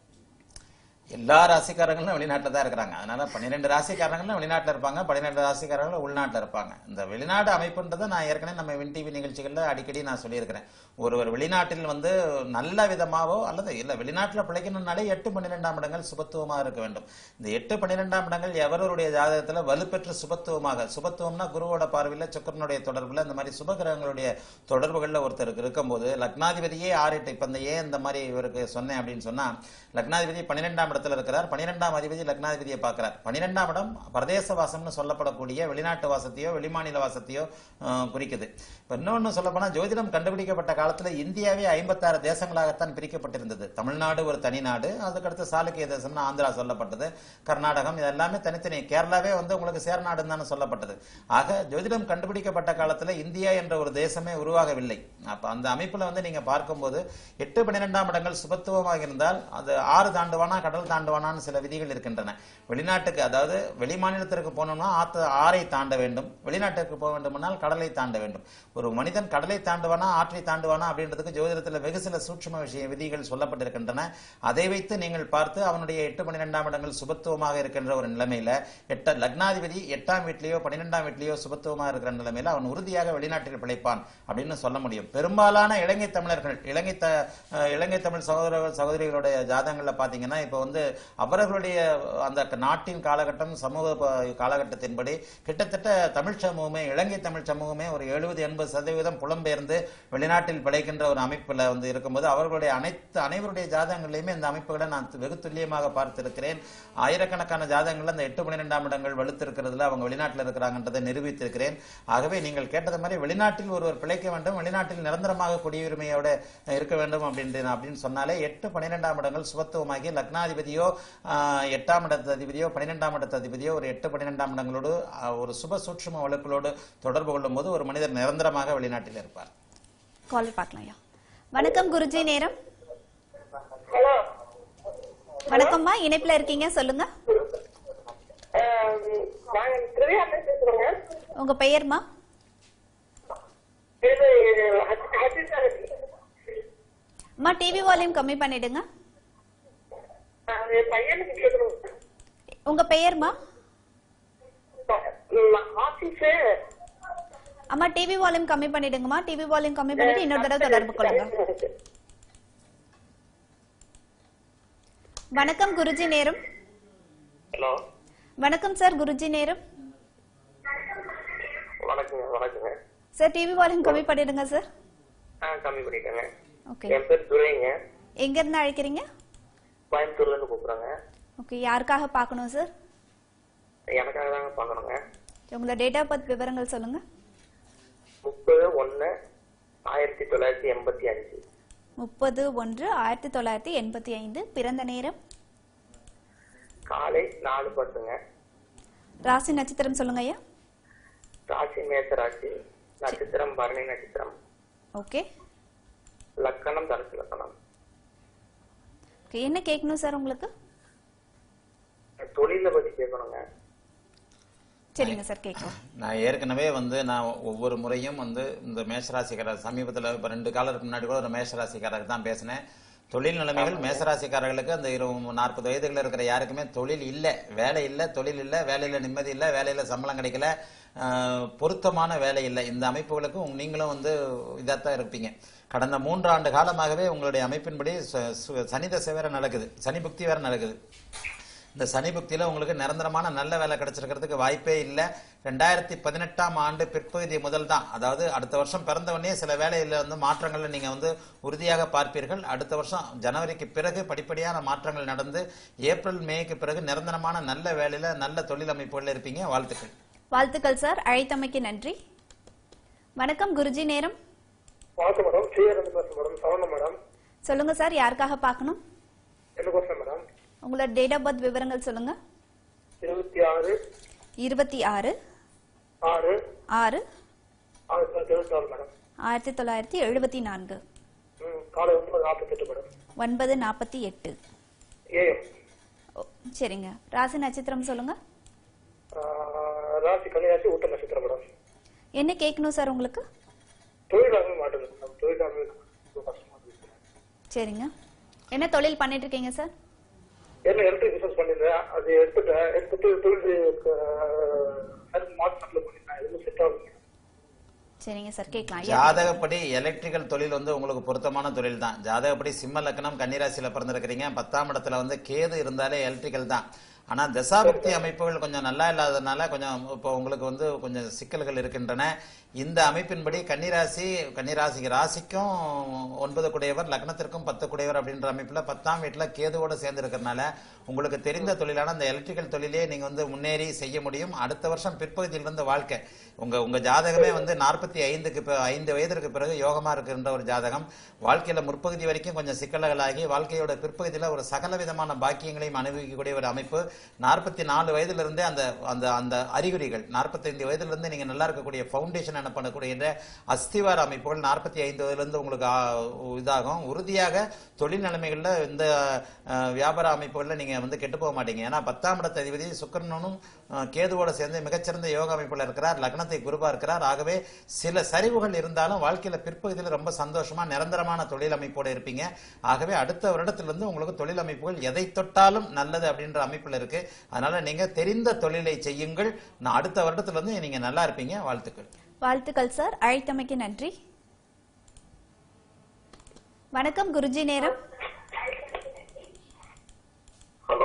எல்லா ராசிக்காரங்களும் வெளிநாட்டில் தான் இருக்கிறாங்க அதனால பன்னிரெண்டு ராசிக்காரங்களும் வெளிநாட்டில் இருப்பாங்க பன்னிரெண்டு ராசிக்காரங்களும் உள்நாட்டில் இருப்பாங்க இந்த வெளிநாடு அமைப்புன்றதை நான் ஏற்கனவே நம்ம வின் டிவி நிகழ்ச்சிகளில் அடிக்கடி நான் சொல்லியிருக்கிறேன் ஒருவர் வெளிநாட்டில் வந்து நல்ல விதமாவோ அல்லது இல்லை வெளிநாட்டில் பிழைக்கணும்னாலே எட்டு பன்னிரெண்டாம் இடங்கள் சுபத்துவமாக இருக்க வேண்டும் இந்த எட்டு பன்னிரெண்டாம் இடங்கள் எவருடைய ஜாதகத்தில் வலுப்பெற்று சுபத்துவமாக சுபத்துவம்னா குருவோட பார்வையில் சுக்கரனுடைய தொடர்பில் இந்த மாதிரி சுபகிரகங்களுடைய தொடர்புகளில் ஒருத்தருக்கு இருக்கும்போது லக்னாதிபதியே ஆறு எட்டு இப்போ இந்த ஏன் இந்த மாதிரி இவருக்கு சொன்னேன் அப்படின்னு சொன்னா லக்னாதிபதி பன்னிரெண்டாம் இடத்துல இருக்கிறார் பன்னிரெண்டாம் அதிபதி லக்னாதிபதியை பார்க்கிறார் பன்னிரெண்டாம் இடம் பிரதேச வாசம்னு சொல்லப்படக்கூடிய வெளிநாட்டு வாசத்தையோ வெளிமாநில வாசத்தையோ அஹ், குறிக்குது இப்போ இன்னொன்று சொல்லப்போனால் ஜோதிடம் கண்டுபிடிக்கப்பட்ட காலத்துல இந்தியாவே ஐம்பத்தாறு தேசங்களாகத்தான் பிரிக்கப்பட்டிருந்தது தமிழ்நாடு ஒரு தனி நாடு அதுக்கடுத்து சாளுக்கிய தேசம்னு ஆந்திரா சொல்லப்பட்டது கர்நாடகம் இது எல்லாமே தனித்தனி கேரளாவே வந்து உங்களுக்கு சேர்நாடுன்னு தானே சொல்லப்பட்டது ஆக ஜோதிடம் கண்டுபிடிக்கப்பட்ட காலத்துல இந்தியா என்ற ஒரு தேசமே உருவாகவில்லை அப்ப அந்த அமைப்புல வந்து நீங்க பார்க்கும்போது எட்டு பன்னிரெண்டாம் இடங்கள் சுபத்துவமாக இருந்தால் அது ஆறு தாண்டுவானா கடல் தாண்டுவானான்னு சில விதிகள் இருக்கின்றன வெளிநாட்டுக்கு அதாவது வெளி மாநிலத்திற்கு போகணும்னா ஆத்து ஆறை தாண்ட வேண்டும் வெளிநாட்டுக்கு போக வேண்டுமானால் கடலை தாண்ட வேண்டும் ஒரு மனிதன் கடலை தாண்டுவானா ஆற்றை தாண்டுவானா அப்படின்றதுக்கு ஜோதிடத்தில் வெகு சில சூட்சும விஷய விதிகள் சொல்லப்பட்டிருக்கின்றன அதை வைத்து நீங்கள் பார்த்து அவனுடைய எட்டு பன்னிரெண்டாம் இடங்கள் சுபத்துவமாக இருக்கின்ற ஒரு நிலைமையில எட்ட லக்னாதிபதி எட்டாம் வீட்லயோ பன்னிரெண்டாம் வீட்லயோ சுபத்துவமாக இருக்கிற நிலைமையில அவன் உறுதியாக வெளிநாட்டில் பிழைப்பான் அப்படின்னு சொல்ல முடியும் பெரும்பாலான இலங்கை தமிழர்கள் இலங்கை த அஹ் இலங்கை தமிழ் சகோதர சகோதரிகளுடைய ஜாதகங்கள்ல பாத்தீங்கன்னா இப்போ வந்து வந்து அவர்களுடைய அந்த நாட்டின் காலகட்டம் சமூக ப- காலகட்டத்தின்படி கிட்டத்தட்ட தமிழ் சமூகமே இலங்கை தமிழ் சமூகமே ஒரு எழுபது எண்பது சதவீதம் புலம்பெயர்ந்து வெளிநாட்டில் பிழைக்கின்ற ஒரு அமைப்புல வந்து இருக்கும்போது அவர்களுடைய அனைத்து அனைவருடைய ஜாதகங்களையுமே இந்த அமைப்புகளை நான் வெகு துல்லியமாக பார்த்திருக்கிறேன் ஆயிரக்கணக்கான ஜாதகங்கள்ல அந்த எட்டு பன்னிரெண்டாம் இடங்கள் வலுத்திருக்கிறதுல அவங்க வெளிநாட்டில் இருக்கிறாங்கன்றதை நிரூபித்திருக்கிறேன் ஆகவே நீங்கள் கேட்டது மாதிரி வெளிநாட்டில் ஒருவர் பிழைக்க வேண்டும் வெளிநாட்டில் நிரந்தரமாக குடியுரிமையோட இருக்க வேண்டும் அப்படின்ட்டு அப்படின்னு சொன்னாலே எட்டு பன்னிரெண்டாம் இடங்கள் சுபத்துவமாகி லக்னாதிபதியோ ஆஹ், எட்டாம் இடத்து அதிபதியோ பன்னிரெண்டாம் இடத்து அதிபதியோ ஒரு எட்டு பன்னிரெண்டாம் இடங்களோடு ஆஹ், ஒரு சுப சூட்சும வழக்குகளோடு தொடர்பு கொள்ளும் போது ஒரு மனிதர் நிரந்தரமாக வெளிநாட்டில் இருப்பார் கால் பார்க்கலாம் ஐயா வணக்கம் குருஜி நேரம் ஹலோ வணக்கம்மா இணைப்புல இருக்கீங்க சொல்லுங்க நாங்க திரியா பேசுறோங்க உங்க பெயர்மா இது ஹஜ்- ஹஜ் சார். அம்மா டிவி வால்யூம் கம்மி பண்ணிடுங்க அது பையனுக்கு கேட்கணும் உங்க பெயர்மா ஆபீஸு அம்மா டிவி வால்யூம் கம்மி பண்ணிடுங்கம்மா டிவி வால்யூம் கம்மி பண்ணிட்டு இன்னொரு தடவை தொடர்பு கொள்ளுங்க வணக்கம் குருஜி நேரம் ஹலோ வணக்கம் சார் குருஜி நேரம் வணக்கங்க வணக்கங்க சார் டிவி வால்யூம் கம்மி பண்ணிடுங்க சார் ஆ கம்மி பண்ணிட்டேங்க ஓகே என் பேர் துரைங்க எங்க இருந்து அழைக்கிறீங்க கோயம்புத்தூர்ல இருந்து கூப்பிடுறாங்க ஓகே யாருக்காக பார்க்கணும் சார் எனக்காக தாங்க பார்க்கணுங்க உங்களோட டேட் ஆஃப் பர்த் விவரங்கள் சொல்லுங்க முப்பது ஒன்னு ஆயிரத்தி தொள்ளாயிரத்தி எண்பத்தி அஞ்சு முப்பது ஒன்று ஆயிரத்தி தொள்ளாயிரத்தி எண்பத்தி ஐந்து பிறந்த நேரம் காலை நாலு பத்துங்க ராசி நட்சத்திரம் சொல்லுங்க ஐயா ராசி மேச ராசி நட்சத்திரம் பரணி நட்சத்திரம் ஓகே லக்கணம் தனுசு லக்கணம் ஓகே என்ன கேட்கணும் சார் உங்களுக்கு தொழிலை பத்தி கேட்கணுங்க சரிங்க சார் கேட்கலாம் நான் ஏற்கனவே வந்து நான் ஒவ்வொரு முறையும் வந்து இந்த மேஷராசிக்காரர் சமீபத்தில் இப்போ ரெண்டு காலருக்கு முன்னாடி கூட ஒரு மேஷராசிக்காரருக்கு தான் பேசினேன் தொழில் நிலைமைகள் மேசராசிக்காரர்களுக்கு அந்த இரு நாற்பது வயதுகளில் இருக்கிற யாருக்குமே தொழில் இல்லை வேலை இல்லை தொழில் இல்லை வேலையில் நிம்மதி இல்லை வேலையில் சம்பளம் கிடைக்கல ஆஹ், பொருத்தமான வேலை இல்லை இந்த அமைப்புகளுக்கு உங்க- நீங்களும் வந்து இதாத்தான் இருப்பீங்க கடந்த மூன்று ஆண்டு காலமாகவே உங்களுடைய அமைப்பின்படி ச- சு- சனி தசை வேற நடக்குது சனி புக்தி வேற நடக்குது இந்த சனி புக்தியில உங்களுக்கு நிரந்தரமான நல்ல வேலை கிடைச்சிருக்கிறதுக்கு வாய்ப்பே இல்லை ரெண்டாயிரத்தி பதினெட்டாம் ஆண்டு பிற்பகுதி முதல் தான் அதாவது அடுத்த வருஷம் பிறந்தவொடனே சில வேலையில வந்து மாற்றங்களை நீங்க வந்து உறுதியாக பார்ப்பீர்கள் அடுத்த வருஷம் ஜனவரிக்கு பிறகு படிப்படியான மாற்றங்கள் நடந்து ஏப்ரல் மேக்கு பிறகு நிரந்தரமான நல்ல வேலையில நல்ல தொழில் அமைப்புகள்ல இருப்பீங்க வாழ்த்துக்கள் வாழ்த்துக்கள் சார் அழைத்தமைக்கு நன்றி வணக்கம் குருஜி நேரம் வணக்கம் மேடம் ஸ்ரீரங்க பேசுறேன் மேடம் சரவணன் மேடம் சொல்லுங்க சார் யாருக்காக பார்க்கணும் என்ன கொஸ்டின் மேடம் உங்களோட டேட் ஆஃப் பர்த் விவரங்கள் சொல்லுங்க இருபத்தி ஆறு இருபத்தி ஆறு ஆறு ஆறு ஆயிரத்தி தொள்ளாயிரத்தி எழுபத்தி ஆறு மேடம் ஆயிரத்தி தொள்ளாயிரத்தி எழுபத்தி நான்கு ம், காலை ஒன்பது நாற்பத்தெட்டு மேடம் ஒன்பது நாற்பத்தி எட்டு ஏஎம் ஓ, சரிங்க ராசி நட்சத்திரம் சொல்லுங்க ராசி கன்னிராசி ஊட்ட நட்சத்திரம் மேடம் என்ன கேட்கணும் சார் உங்களுக்கு தொழிலாக மாட்டேங்குது மேடம் தொழிலாக கஷ்டமா இருக்கு சரிங்க என்ன தொழில் பண்ணிட்டு இருக்கீங்க சார் என்ன எலக்ட்ரிக் பிசினஸ் பண்ணிருந்தேன் அது எடுத்துட்டேன் எடுத்துட்டு தொழில் மார்க்கெட்ல பண்ணிருந்தேன் எதுவும் செட் ஆகுது சரிங்க சார் கேட்கலாம் ஐயா ஜாதகப்படி எலக்ட்ரிக்கல் தொழில் வந்து உங்களுக்கு பொருத்தமான தொழில் தான் ஜாதகப்படி சிம்ம லக்னம் கன்னிராசியில பிறந்திருக்கிறீங்க பத்தாம் இடத்துல வந்து கேது இருந்தாலே எலக்ட்ரிக்கல் தான் ஆனா தசாபக்தி அமைப்புகள் கொஞ்சம் நல்லா இல்லாததுனால கொஞ்சம் இப்போ உங்களுக்கு வந்து கொஞ்சம் சிக்கல்கள் இருக்கின்றன இந்த அமைப்பின்படி கன்னிராசி கன்னிராசி ராசிக்கும் ஒன்பது குடையவர் லக்னத்திற்கும் பத்து குடையவர் அப்படின்ற அமைப்புல பத்தாம் வீட்டுல கேதுவோட சேர்ந்து இருக்கிறதுனால உங்களுக்கு தெரிந்த தொழிலான அந்த எலக்ட்ரிக்கல் தொழிலே நீங்க வந்து முன்னேறி செய்ய முடியும் அடுத்த வருஷம் பிற்பகுதியிலிருந்து வாழ்க்கை உங்க உங்க ஜாதகமே வந்து நாற்பத்தி ஐந்துக்கு பி- ஐந்து வயதிற்கு பிறகு யோகமா இருக்கின்ற ஒரு ஜாதகம் வாழ்க்கையில முற்பகுதி வரைக்கும் கொஞ்சம் சிக்கல்களாகி வாழ்க்கையோட பிற்பகுதியில ஒரு சகல விதமான பாக்கியங்களையும் அனுபவிக்கக்கூடிய ஒரு அமைப்பு நாற்பத்தி நாலு வயதுல இருந்தே அந்த அந்த அந்த அறிகுறிகள் நாற்பத்தைந்து வயதுல இருந்து நீங்க நல்லா இருக்கக்கூடிய ஃபவுண்டேஷன் எனப்படக்கூடிய இந்த அஸ்திவார அமைப்புகள் நாற்பத்தி ஐந்து வயதுல இருந்து உங்களுக்கு ஆ, இதாகும் உறுதியாக தொழில் நிலைமைகள்ல இந்த அஹ், வியாபார அமைப்புகள்ல நீங்க வந்து கெட்டு போக மாட்டீங்க ஏன்னா பத்தாம் இடத்த அதிபதி சுக்கிரனும் அஹ், கேதுவோட சேர்ந்து மிகச்சிறந்த யோக அமைப்புல இருக்கிறார் லக்னத்தை குருபா இருக்கிறார் ஆகவே சில சரிவுகள் இருந்தாலும் வாழ்க்கையில பிற்பகுதியில் ரொம்ப சந்தோஷமா நிரந்தரமான தொழில் அமைப்போட இருப்பீங்க ஆகவே அடுத்த வருடத்திலிருந்து உங்களுக்கு தொழில் அமைப்புகள் எதை தொட்டாலும் நல்லது அப்படின்ற அமைப்புல இருக்கு அதனால நீங்க தெரிந்த தொழிலை செய்யுங்கள் நான் அடுத்த வருடத்திலிருந்து நீங்க நல்லா இருப்பீங்க வாழ்த்துக்கள் வாழ்த்துக்கள் சார் அழைத்தமைக்கு நன்றி வணக்கம் குருஜி நேரம் ஹலோ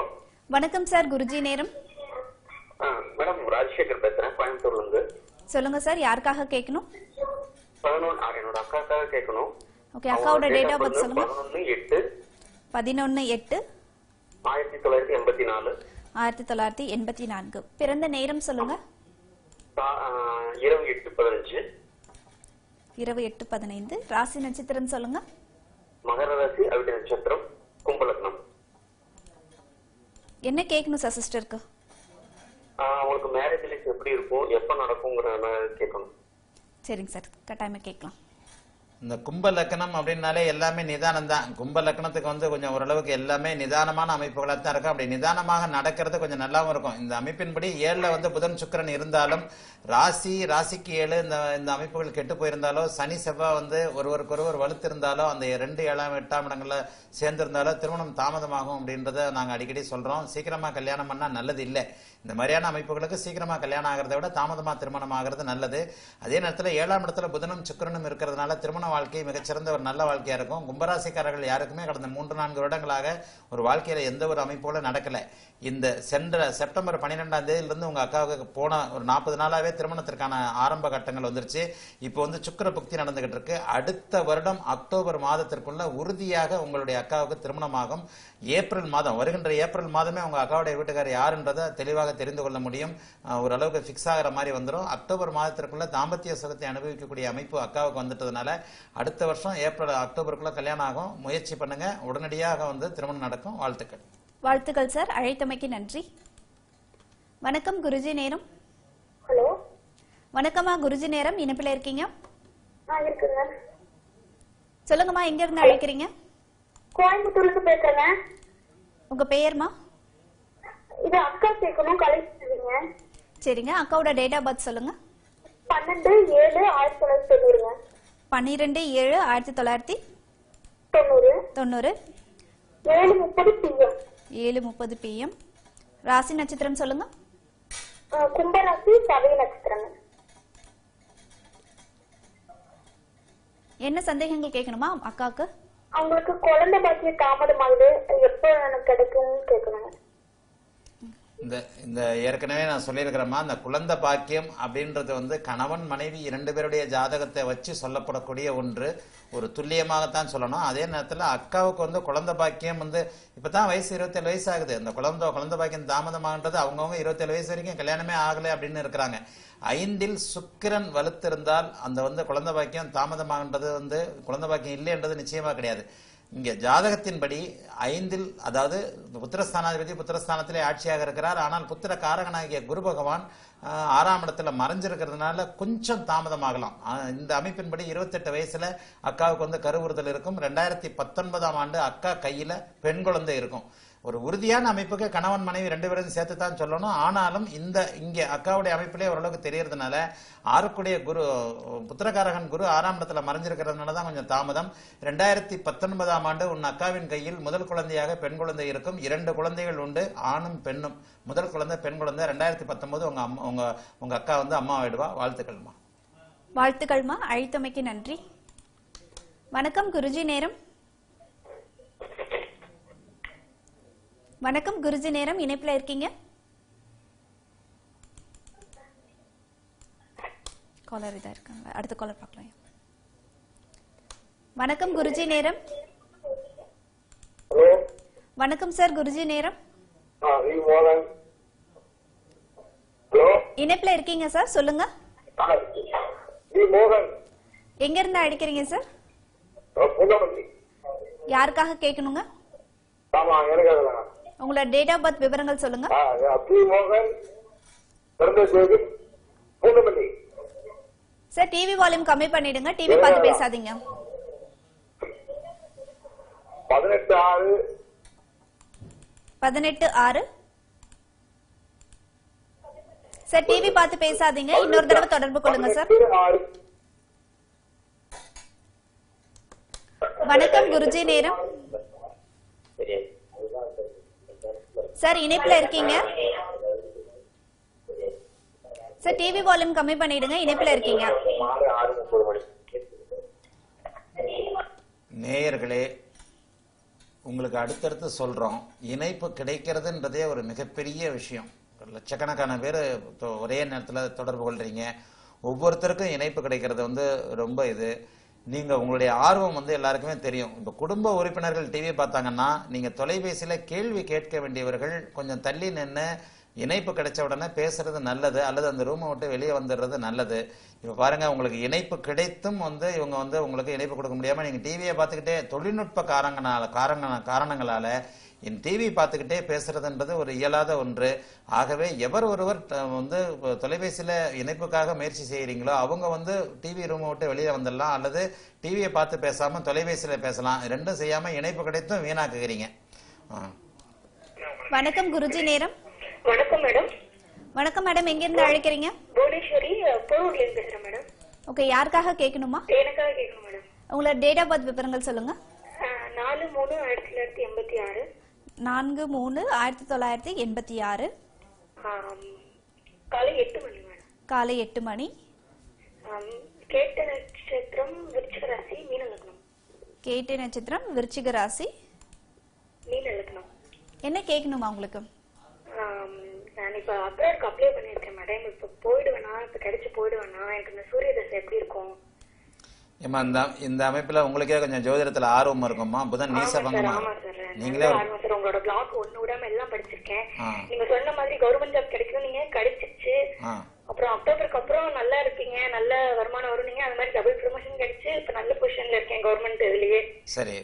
வணக்கம் சார் குருஜி நேரம் ஆ, மேடம் ராஜசேகர் பேசுறேன் கோயம்புத்தூர்ல இருந்து சொல்லுங்க சார் யாருக்காக கேட்கணும் பதினொன்று என்னோட அக்காக்காக கேட்கணும் ஓகே அக்காவோட டேட் ஆஃப் பர்த் சொல்லுங்க பதினொன்னு எட்டு பதினொன்று எட்டு ஆயிரத்தி தொள்ளாயிரத்தி எண்பத்தி நாலு ஆயிரத்தி தொள்ளாயிரத்தி எண்பத்தி நான்கு பிறந்த நேரம் சொல்லுங்க கா- ஆ, இரவு எட்டு பதினஞ்சு இரவு எட்டு பதினைந்து ராசி நட்சத்திரம் சொல்லுங்க மகர ராசி அவிட்ட நட்சத்திரம் கும்பலக்னம் என்ன கேட்கணும் சார் சிஸ்டருக்கு ஆ, அவங்களுக்கு மேரேஜ் லைஃப் எப்படி இருக்கும் எப்ப நடக்குங்கிற கேட்கணும் சரிங்க சார் கட்டாயமா கேட்கலாம் இந்த கும்ப லக்கணம் அப்படின்னாலே எல்லாமே நிதானம் தான் கும்ப லக்கணத்துக்கு வந்து கொஞ்சம் ஓரளவுக்கு எல்லாமே நிதானமான அமைப்புகளாக தான் இருக்கும் அப்படி நிதானமாக நடக்கிறது கொஞ்சம் நல்லாவும் இருக்கும் இந்த அமைப்பின்படி ஏழுல வந்து புதன் சுக்கிரன் இருந்தாலும் ராசி ராசிக்கு ஏழு இந்த இந்த அமைப்புகள் கெட்டு போயிருந்தாலோ சனி செவ்வாய் வந்து ஒருவருக்கொருவர் வலுத்திருந்தாலோ அந்த ரெண்டு ஏழாம் எட்டாம் இடங்கள்ல சேர்ந்திருந்தாலோ திருமணம் தாமதமாகும் அப்படின்றத நாங்கள் அடிக்கடி சொல்றோம் சீக்கிரமா கல்யாணம் பண்ணா நல்லது இல்லை இந்த மாதிரியான அமைப்புகளுக்கு சீக்கிரமா கல்யாணம் ஆகிறதை விட தாமதமா திருமணம் ஆகிறது நல்லது அதே நேரத்தில் ஏழாம் இடத்துல புதனும் சுக்கிரனும் இருக்கிறதுனால திருமண வாழ்க்கை மிகச்சிறந்த ஒரு நல்ல வாழ்க்கையா இருக்கும் கும்பராசிக்காரர்கள் யாருக்குமே கடந்த மூன்று நான்கு வருடங்களாக ஒரு வாழ்க்கையில எந்த ஒரு அமைப்புகளும் நடக்கல இந்த சென்ற செப்டம்பர் பன்னிரெண்டாம் தேதியிலிருந்து உங்க அக்காவுக்கு போன ஒரு நாற்பது நாளாவே திருமணத்திற்கான ஆரம்ப கட்டங்கள் வந்துருச்சு இப்போ வந்து சுக்கிர புக்தி நடந்துகிட்டு இருக்கு அடுத்த வருடம் அக்டோபர் மாதத்திற்குள்ள உறுதியாக உங்களுடைய அக்காவுக்கு திருமணமாகும் ஏப்ரல் மாதம் வருகின்ற ஏப்ரல் மாதமே உங்க அக்காவுடைய வீட்டுக்காரர் யாருன்றதை தெளிவாக தெரிந்து கொள்ள முடியும் அஹ் ஓரளவுக்கு ஃபிக்ஸ் ஆகிற மாதிரி வந்துடும் அக்டோபர் மாதத்திற்குள்ள தாம்பத்திய சுகத்தை அனுபவிக்கக்கூடிய அமைப்பு அக்காவுக்கு வந்துட்டதுனால அடுத்த வருஷம் ஏப்ரல் அக்டோபருக்குள்ள கல்யாணம் ஆகும் முயற்சி பண்ணுங்க உடனடியாக வந்து திருமணம் நடக்கும் வாழ்த்துக்கள் வாழ்த்துக்கள் சார் அழைத்தமைக்கு நன்றி வணக்கம் குருஜி நேரம் ஹலோ வணக்கம்மா குருஜி நேரம் இணைப்பில் இருக்கீங்க ஆ இருக்குங்க சொல்லுங்கம்மா எங்க இருந்து அழைக்கிறீங்க கோயம்புத்தூர்ல இருந்து பேசுறேங்க உங்க பெயர்மா இது அக்கா கேட்கணும் கலைச்சிருங்க சரிங்க அக்காவோட டேட் ஆஃப் பர்த் சொல்லுங்க பன்னெண்டு ஏழு ஆயிரத்தி தொள்ளாயிரத்தி தொண்ணூறுங்க பன்னிரெண்டு ஏழு ஆயிரத்தி தொள்ளாயிரத்தி தொண்ணூறு தொண்ணூறு ஏழு முப்பது பிஎம் ஏழு முப்பது பிஎம் ராசி நட்சத்திரம் சொல்லுங்க கும்பராசி சதய நட்சத்திரங்க என்ன சந்தேகங்கள் கேட்கணுமா அக்காவுக்கு அவங்களுக்கு குழந்தை பாக்கிய தாமதமாகுது எப்போ எனக்கு கிடைக்கும்னு கேட்கணுங்க இந்த இந்த ஏற்கனவே நான் சொல்லியிருக்கிறேம்மா அந்த குழந்தை பாக்கியம் அப்படின்றது வந்து கணவன் மனைவி இரண்டு பேருடைய ஜாதகத்தை வச்சு சொல்லப்படக்கூடிய ஒன்று ஒரு துல்லியமாகத்தான் சொல்லணும் அதே நேரத்தில் அக்காவுக்கு வந்து குழந்தை பாக்கியம் வந்து இப்பதான் வயசு இருபத்தேழு வயசு ஆகுது இந்த குழந்தை குழந்தை பாக்கியம் தாமதமாகன்றது அவங்கவுங்க இருபத்தேழு வயசு வரைக்கும் கல்யாணமே ஆகலை அப்படின்னு இருக்கிறாங்க ஐந்தில் சுக்கிரன் வலுத்திருந்தால் அந்த வந்து குழந்தை பாக்கியம் தாமதமாகின்றது வந்து குழந்தை பாக்கியம் இல்லைன்றது நிச்சயமா கிடையாது இங்க ஜாதகத்தின்படி ஐந்தில் அதாவது புத்திரஸ்தானாதிபதி புத்திரஸ்தானத்திலே ஆட்சியாக இருக்கிறார் ஆனால் புத்திர காரகனாகிய குரு பகவான் ஆஹ், ஆறாம் இடத்துல மறைஞ்சிருக்கிறதுனால கொஞ்சம் தாமதமாகலாம் ஆஹ், இந்த அமைப்பின்படி இருபத்தெட்டு வயசுல அக்காவுக்கு வந்து கருவுறுதல் இருக்கும் ரெண்டாயிரத்தி பத்தொன்பதாம் ஆண்டு அக்கா கையில பெண் குழந்தை இருக்கும் ஒரு உறுதியான அமைப்புக்கு கணவன் மனைவி ரெண்டு பேரும் சேர்த்து தான் சொல்லணும் ஆனாலும் இந்த இங்க அக்காவுடைய அமைப்பிலே ஓரளவுக்கு தெரியறதுனால ஆறுக்குடைய குரு புத்திரகாரகன் குரு ஆறாம் இடத்துல மறைஞ்சிருக்கிறதுனால தான் கொஞ்சம் தாமதம் ரெண்டாயிரத்தி பத்தொன்பதாம் ஆண்டு உன் அக்காவின் கையில் முதல் குழந்தையாக பெண் குழந்தை இருக்கும் இரண்டு குழந்தைகள் உண்டு ஆணும் பெண்ணும் முதல் குழந்தை பெண் குழந்தை ரெண்டாயிரத்தி பத்தொன்பது உங்க அம்மா உங்க உங்க அக்கா வந்து அம்மா ஆயிடுவா வாழ்த்துக்கள்மா வாழ்த்துக்கள்மா அழைத்தமைக்கு நன்றி வணக்கம் குருஜி நேரம் வணக்கம் குருஜி நேரம் இணைப்புல இருக்கீங்க காலர் இதா இருக்காங்க அடுத்த காலர் பார்க்கலாம் வணக்கம் குருஜி நேரம் ஹலோ வணக்கம் சார் குருஜி நேரம் ஆ வி மோகன் ஹலோ இணைப்புல இருக்கீங்க சார் சொல்லுங்க ஆ வி மோகன் எங்க இருந்து அழைக்கிறீங்க சார் புதுமல்லி யாருக்காக கேட்கணுங்க ஆமா எனக்கு அதெல்லாம் உங்களோட டேட் ஆஃப் பர்த் விவரங்கள் சொல்லுங்க ஆ வி மோகன் பிறந்த தேதி பூந்தமல்லி சார் டிவி வால்யூம் கம்மி பண்ணிடுங்க டிவி பார்த்து பேசாதீங்க பதினெட்டு ஆறு பதினெட்டு ஆறு சார் டிவி பார்த்து பேசாதீங்க இன்னொரு தடவை தொடர்பு கொள்ளுங்க சார் பதினெட்டு ஆறு வணக்கம் குருஜி நேரம் சார் இணைப்புல இருக்கீங்க சார் டிவி வால்யூம் கம்மி பண்ணிடுங்க இணைப்புல இருக்கீங்க மாலை ஆறு முப்பது மணி நேயர்களே உங்களுக்கு அடுத்தடுத்து சொல்றோம் இணைப்பு கிடைக்கிறதுன்றதே ஒரு மிகப்பெரிய விஷயம் லட்சக்கணக்கான பேர் ஒரே நேரத்தில் தொடர்பு கொள்றீங்க ஒவ்வொருத்தருக்கும் இணைப்பு கிடைக்கிறது வந்து ரொம்ப இது நீங்க உங்களுடைய ஆர்வம் வந்து எல்லாருக்குமே தெரியும் இப்போ குடும்ப உறுப்பினர்கள் டிவி பார்த்தாங்கன்னா நீங்க தொலைபேசியில கேள்வி கேட்க வேண்டியவர்கள் கொஞ்சம் தள்ளி நின்று இணைப்பு கிடைச்ச உடனே பேசுறது நல்லது அல்லது அந்த ரூமை விட்டு வெளியே வந்துடுறது நல்லது இப்போ பாருங்க உங்களுக்கு இணைப்பு கிடைத்தும் வந்து இவங்க வந்து உங்களுக்கு இணைப்பு கொடுக்க முடியாம நீங்க டிவியை பார்த்துக்கிட்டே தொழில்நுட்ப காரணங்களால காரண காரணங்களால என் டிவி பார்த்துக்கிட்டே பேசுறதுன்றது ஒரு இயலாத ஒன்று ஆகவே எவர் ஒருவர் த- வந்து தொலைபேசியில இணைப்புக்காக முயற்சி செய்யறீங்களோ அவங்க வந்து டிவி ரூமை விட்டு வெளியே வந்துடலாம் அல்லது டிவியை பார்த்து பேசாம தொலைபேசியில பேசலாம் ரெண்டும் செய்யாம இணைப்பு கிடைத்தும் வீணாக்குகிறீங்க ஆ. வணக்கம் குருஜி நேரம் வணக்கம் மேடம் வணக்கம் மேடம் எங்கிருந்து அழைக்கிறீங்க புவனேஸ்வரி போரூர்ல இருந்து பேசுறேன் மேடம் ஓகே யாருக்காக கேட்கணுமா எனக்காக கேட்கணும் மேடம் உங்களோட டேட் ஆஃப் பர்த் விவரங்கள் சொல்லுங்க ஆஹ் நாலு மூணு ஆயிரத்தி தொள்ளாயிரத்தி எண்பத்தி ஆறு நான்கு மூணு ஆயிரத்தி தொள்ளாயிரத்தி எண்பத்தி ஆறு ஆம், காலை எட்டு மணி மேடம் காலை எட்டு மணி ஆம், கேட்ட நட்சத்திரம் விருச்சிக ராசி மீன லக்னம் கேட்டை நட்சத்திரம் விருச்சிக ராசி மீன லக்னம் என்ன கேட்கணுமா உங்களுக்கு ஆம், நான் இப்ப அப்ராட்க்கு அப்ளை பண்ணிருக்கேன் மேடம் இப்ப போயிடுவேனா இப்ப கிடைச்சு போயிடுவேனா எனக்கு இந்த சூரிய தசை எப்படி இருக்கும் ஏம்மா இந்த இந்த அமைப்புல உங்களுக்கே கொஞ்சம் ஜோதிடத்துல ஆர்வம் இருக்குமா புதன் ஆமா சார் நீசபங்கமா ஆமா சார் நீங்களே ஒரு- ஆமா சார் உங்களோட பிளாக் ஒண்ணு விடாம எல்லாம் படிச்சிருக்கேன் ஆ. நீங்க சொன்ன மாதிரி கவர்மெண்ட் ஜாப் கிடைக்கும் நீங்க கிடைச்சிருச்சு ஆ அப்புறம் அக்டோபருக்கு அப்புறம் நல்லா இருப்பீங்க நல்ல வருமானம் வரும் நீங்க அந்த மாதிரி டபுள் ப்ரொமோஷன் கிடைச்சு இப்ப நல்ல பொசிஷன்ல இருக்கேன் கவர்மெண்ட் இதுலயே சரி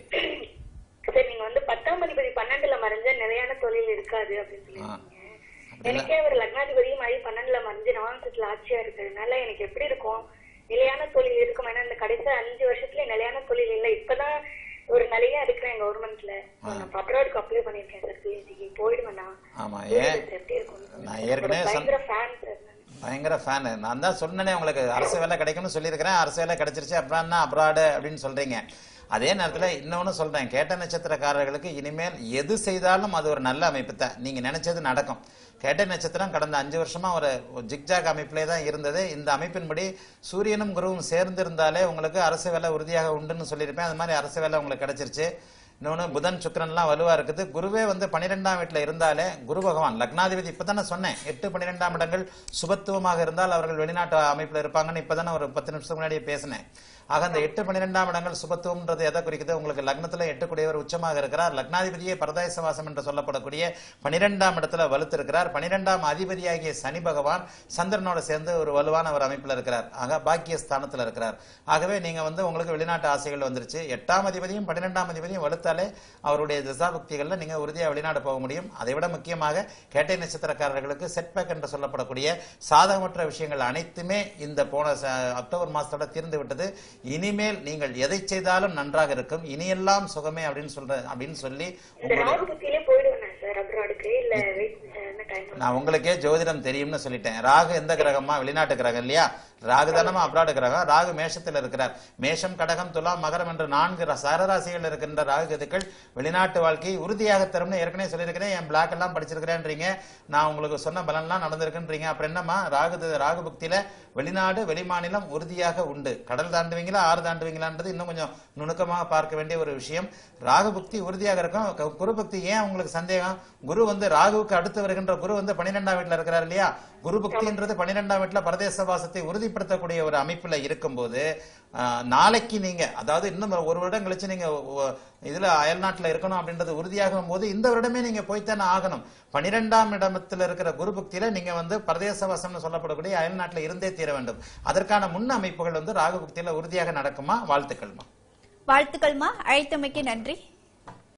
சரி நீங்க வந்து பத்தாம் அதிபதி பன்னெண்டுல மறைஞ்ச நிலையான தொழில் இருக்காது அப்படின்னு சொல்லியிருக்கீங்க எனக்கே அவர் லக்னாதிபதி மாதிரி பன்னெண்டுல மறைஞ்சு நவாம்சத்துல ஆட்சியா இருக்கிறதுனால எனக்கு எப்படி இருக்கும் நிலையான தொழில் இருக்கும் ஏன்னா இந்த கடைசி அஞ்சு வருஷத்துல நிலையான தொழில் இல்ல இப்பதான் ஒரு நிலையா இருக்கிறேன் கவர்மெண்ட்ல நான் அப்ராடுக்கு அப்ளை பண்ணிருக்கேன் சார் பிஎஸ்சிக்கு போயிடுவேனா ஆமா சூரிய ஏன் தசை எப்படி இருக்கும் நான் ஏற்கனவே ஒரு சொன்ன- பயங்கர ஃபேன் சார் நான். பயங்கர ஃபேனு நான் தான் சொன்னேனே உங்களுக்கு அரசு வேலை கிடைக்கும்னு சொல்லியிருக்கிறேன் அரசு வேலை கிடைச்சிருச்சு அப்புறம் என்ன அப்ராடு அப்படின்னு சொல்றீங்க அதே நேரத்தில் இன்னொன்னு சொல்றேன் கேட்ட நட்சத்திரக்காரர்களுக்கு இனிமேல் எது செய்தாலும் அது ஒரு நல்ல அமைப்பு தான் நீங்க நினைச்சது நடக்கும் கேட்ட நட்சத்திரம் கடந்த அஞ்சு வருஷமா ஒரு ஜிக்ஜாக் அமைப்பிலே தான் இருந்தது இந்த அமைப்பின்படி சூரியனும் குருவும் சேர்ந்திருந்தாலே உங்களுக்கு அரசு வேலை உறுதியாக உண்டுன்னு சொல்லியிருப்பேன் அது மாதிரி அரசு வேலை உங்களுக்கு கிடைச்சிருச்சு இன்னொன்று புதன் சுக்கிரன்லாம் வலுவா இருக்குது குருவே வந்து பன்னிரெண்டாம் வீட்டில் இருந்தாலே குரு பகவான் லக்னாதிபதி இப்போ தானே சொன்னேன் எட்டு பன்னிரெண்டாம் இடங்கள் சுபத்துவமாக இருந்தால் அவர்கள் வெளிநாட்டு அமைப்பில் இருப்பாங்கன்னு இப்போ தானே ஒரு பத்து நிமிஷத்துக்கு முன்னாடியே பேசினேன் ஆக அந்த எட்டு பன்னிரெண்டாம் இடங்கள் சுபத்துவம்ன்றது எதை குறிக்குது உங்களுக்கு லக்னத்தில் எட்டுக்குடையவர் உச்சமாக இருக்கிறார் லக்னாதிபதியே பரதாயச வாசம் என்று சொல்லப்படக்கூடிய பன்னிரெண்டாம் இடத்துல வலுத்திருக்கிறார் பன்னிரெண்டாம் அதிபதியாகிய சனி பகவான் சந்திரனோட சேர்ந்து ஒரு வலுவான ஒரு அமைப்பில் இருக்கிறார் ஆக பாக்கிய ஸ்தானத்தில் இருக்கிறார் ஆகவே நீங்க வந்து உங்களுக்கு வெளிநாட்டு ஆசைகள் வந்துருச்சு எட்டாம் அதிபதியும் பன்னிரெண்டாம் அதிபதியும் வலுத்தாலே அவருடைய திசாபக்திகள்ல நீங்க உறுதியா வெளிநாடு போக முடியும் அதை விட முக்கியமாக கேட்டை நட்சத்திரக்காரர்களுக்கு செட்பேக் என்று சொல்லப்படக்கூடிய சாதகமற்ற விஷயங்கள் அனைத்துமே இந்த போன ச- அக்டோபர் மாசத்தோட தீர்ந்து விட்டது இனிமேல் நீங்கள் எதை செய்தாலும் நன்றாக இருக்கும் இனியெல்லாம் சுகமே அப்படின்னு சொல்ற அப்படின்னு சொல்லி இந்த உங்களுடைய ராகு புத்தியிலே போயிடுவேன் சார் அப்ராடுக்கு இல்ல wait, என்ன டைம் நான் உங்களுக்கே ஜோதிடம் தெரியும்னு சொல்லிட்டேன் ராகு எந்த கிரகமா வெளிநாட்டு கிரகம் இல்லையா ராகு தானமா அப்ராடு கிரகம் ராகு மேஷத்தில் இருக்கிறார் மேஷம் கடகம் துலாம் மகரம் என்ற நான்கு ர- சரராசிகள் இருக்கின்ற ராகு கதுக்கள் வெளிநாட்டு வாழ்க்கையை உறுதியாக தரும்னு ஏற்கனவே சொல்லியிருக்கிறேன் என் பிளாக் எல்லாம் படிச்சிருக்கிறேன்றீங்க நான் உங்களுக்கு சொன்ன பலன்லாம் நடந்திருக்குன்றீங்க அப்புறம் என்னம்மா ராகு தி- ராகு புக்தியில வெளிநாடு வெளிமாநிலம் உறுதியாக உண்டு கடல் தாண்டுவீங்களா ஆறு தாண்டுவீங்களான்றது இன்னும் கொஞ்சம் நுணுக்கமாக பார்க்க வேண்டிய ஒரு விஷயம் ராகு புக்தி உறுதியாக இருக்கும் க- குரு புக்தி ஏன் உங்களுக்கு சந்தேகம் குரு வந்து ராகுவுக்கு அடுத்து வருகின்ற குரு வந்து பன்னிரெண்டாம் வீட்டுல இருக்கிறார் இல்லையா குரு புக்தின்றது பன்னிரெண்டாம் வீட்டுல பரதேச வாசத்தை உறுதிப்படுத்தக்கூடிய ஒரு அமைப்புல இருக்கும்போது ஆஹ், நாளைக்கு நீங்க அதாவது இன்னும் ஒரு வருடம் கழிச்சு நீங்க ஒ- இதுல அயல்நாட்டுல இருக்கணும் அப்படின்றது உறுதியாகும் போது இந்த வருடமே நீங்க போய்த்தானே ஆகணும் பன்னிரெண்டாம் இடத்துல இருக்கிற குரு புக்தியில நீங்க வந்து பரதேச வாசம்னு சொல்லப்படக்கூடிய அயல்நாட்டுல இருந்தே தீர வேண்டும் அதற்கான முன் அமைப்புகள் வந்து ராகு புக்தியில உறுதியாக நடக்குமா வாழ்த்துக்கள்மா வாழ்த்துக்கள்மா அழைத்தமைக்கு நன்றி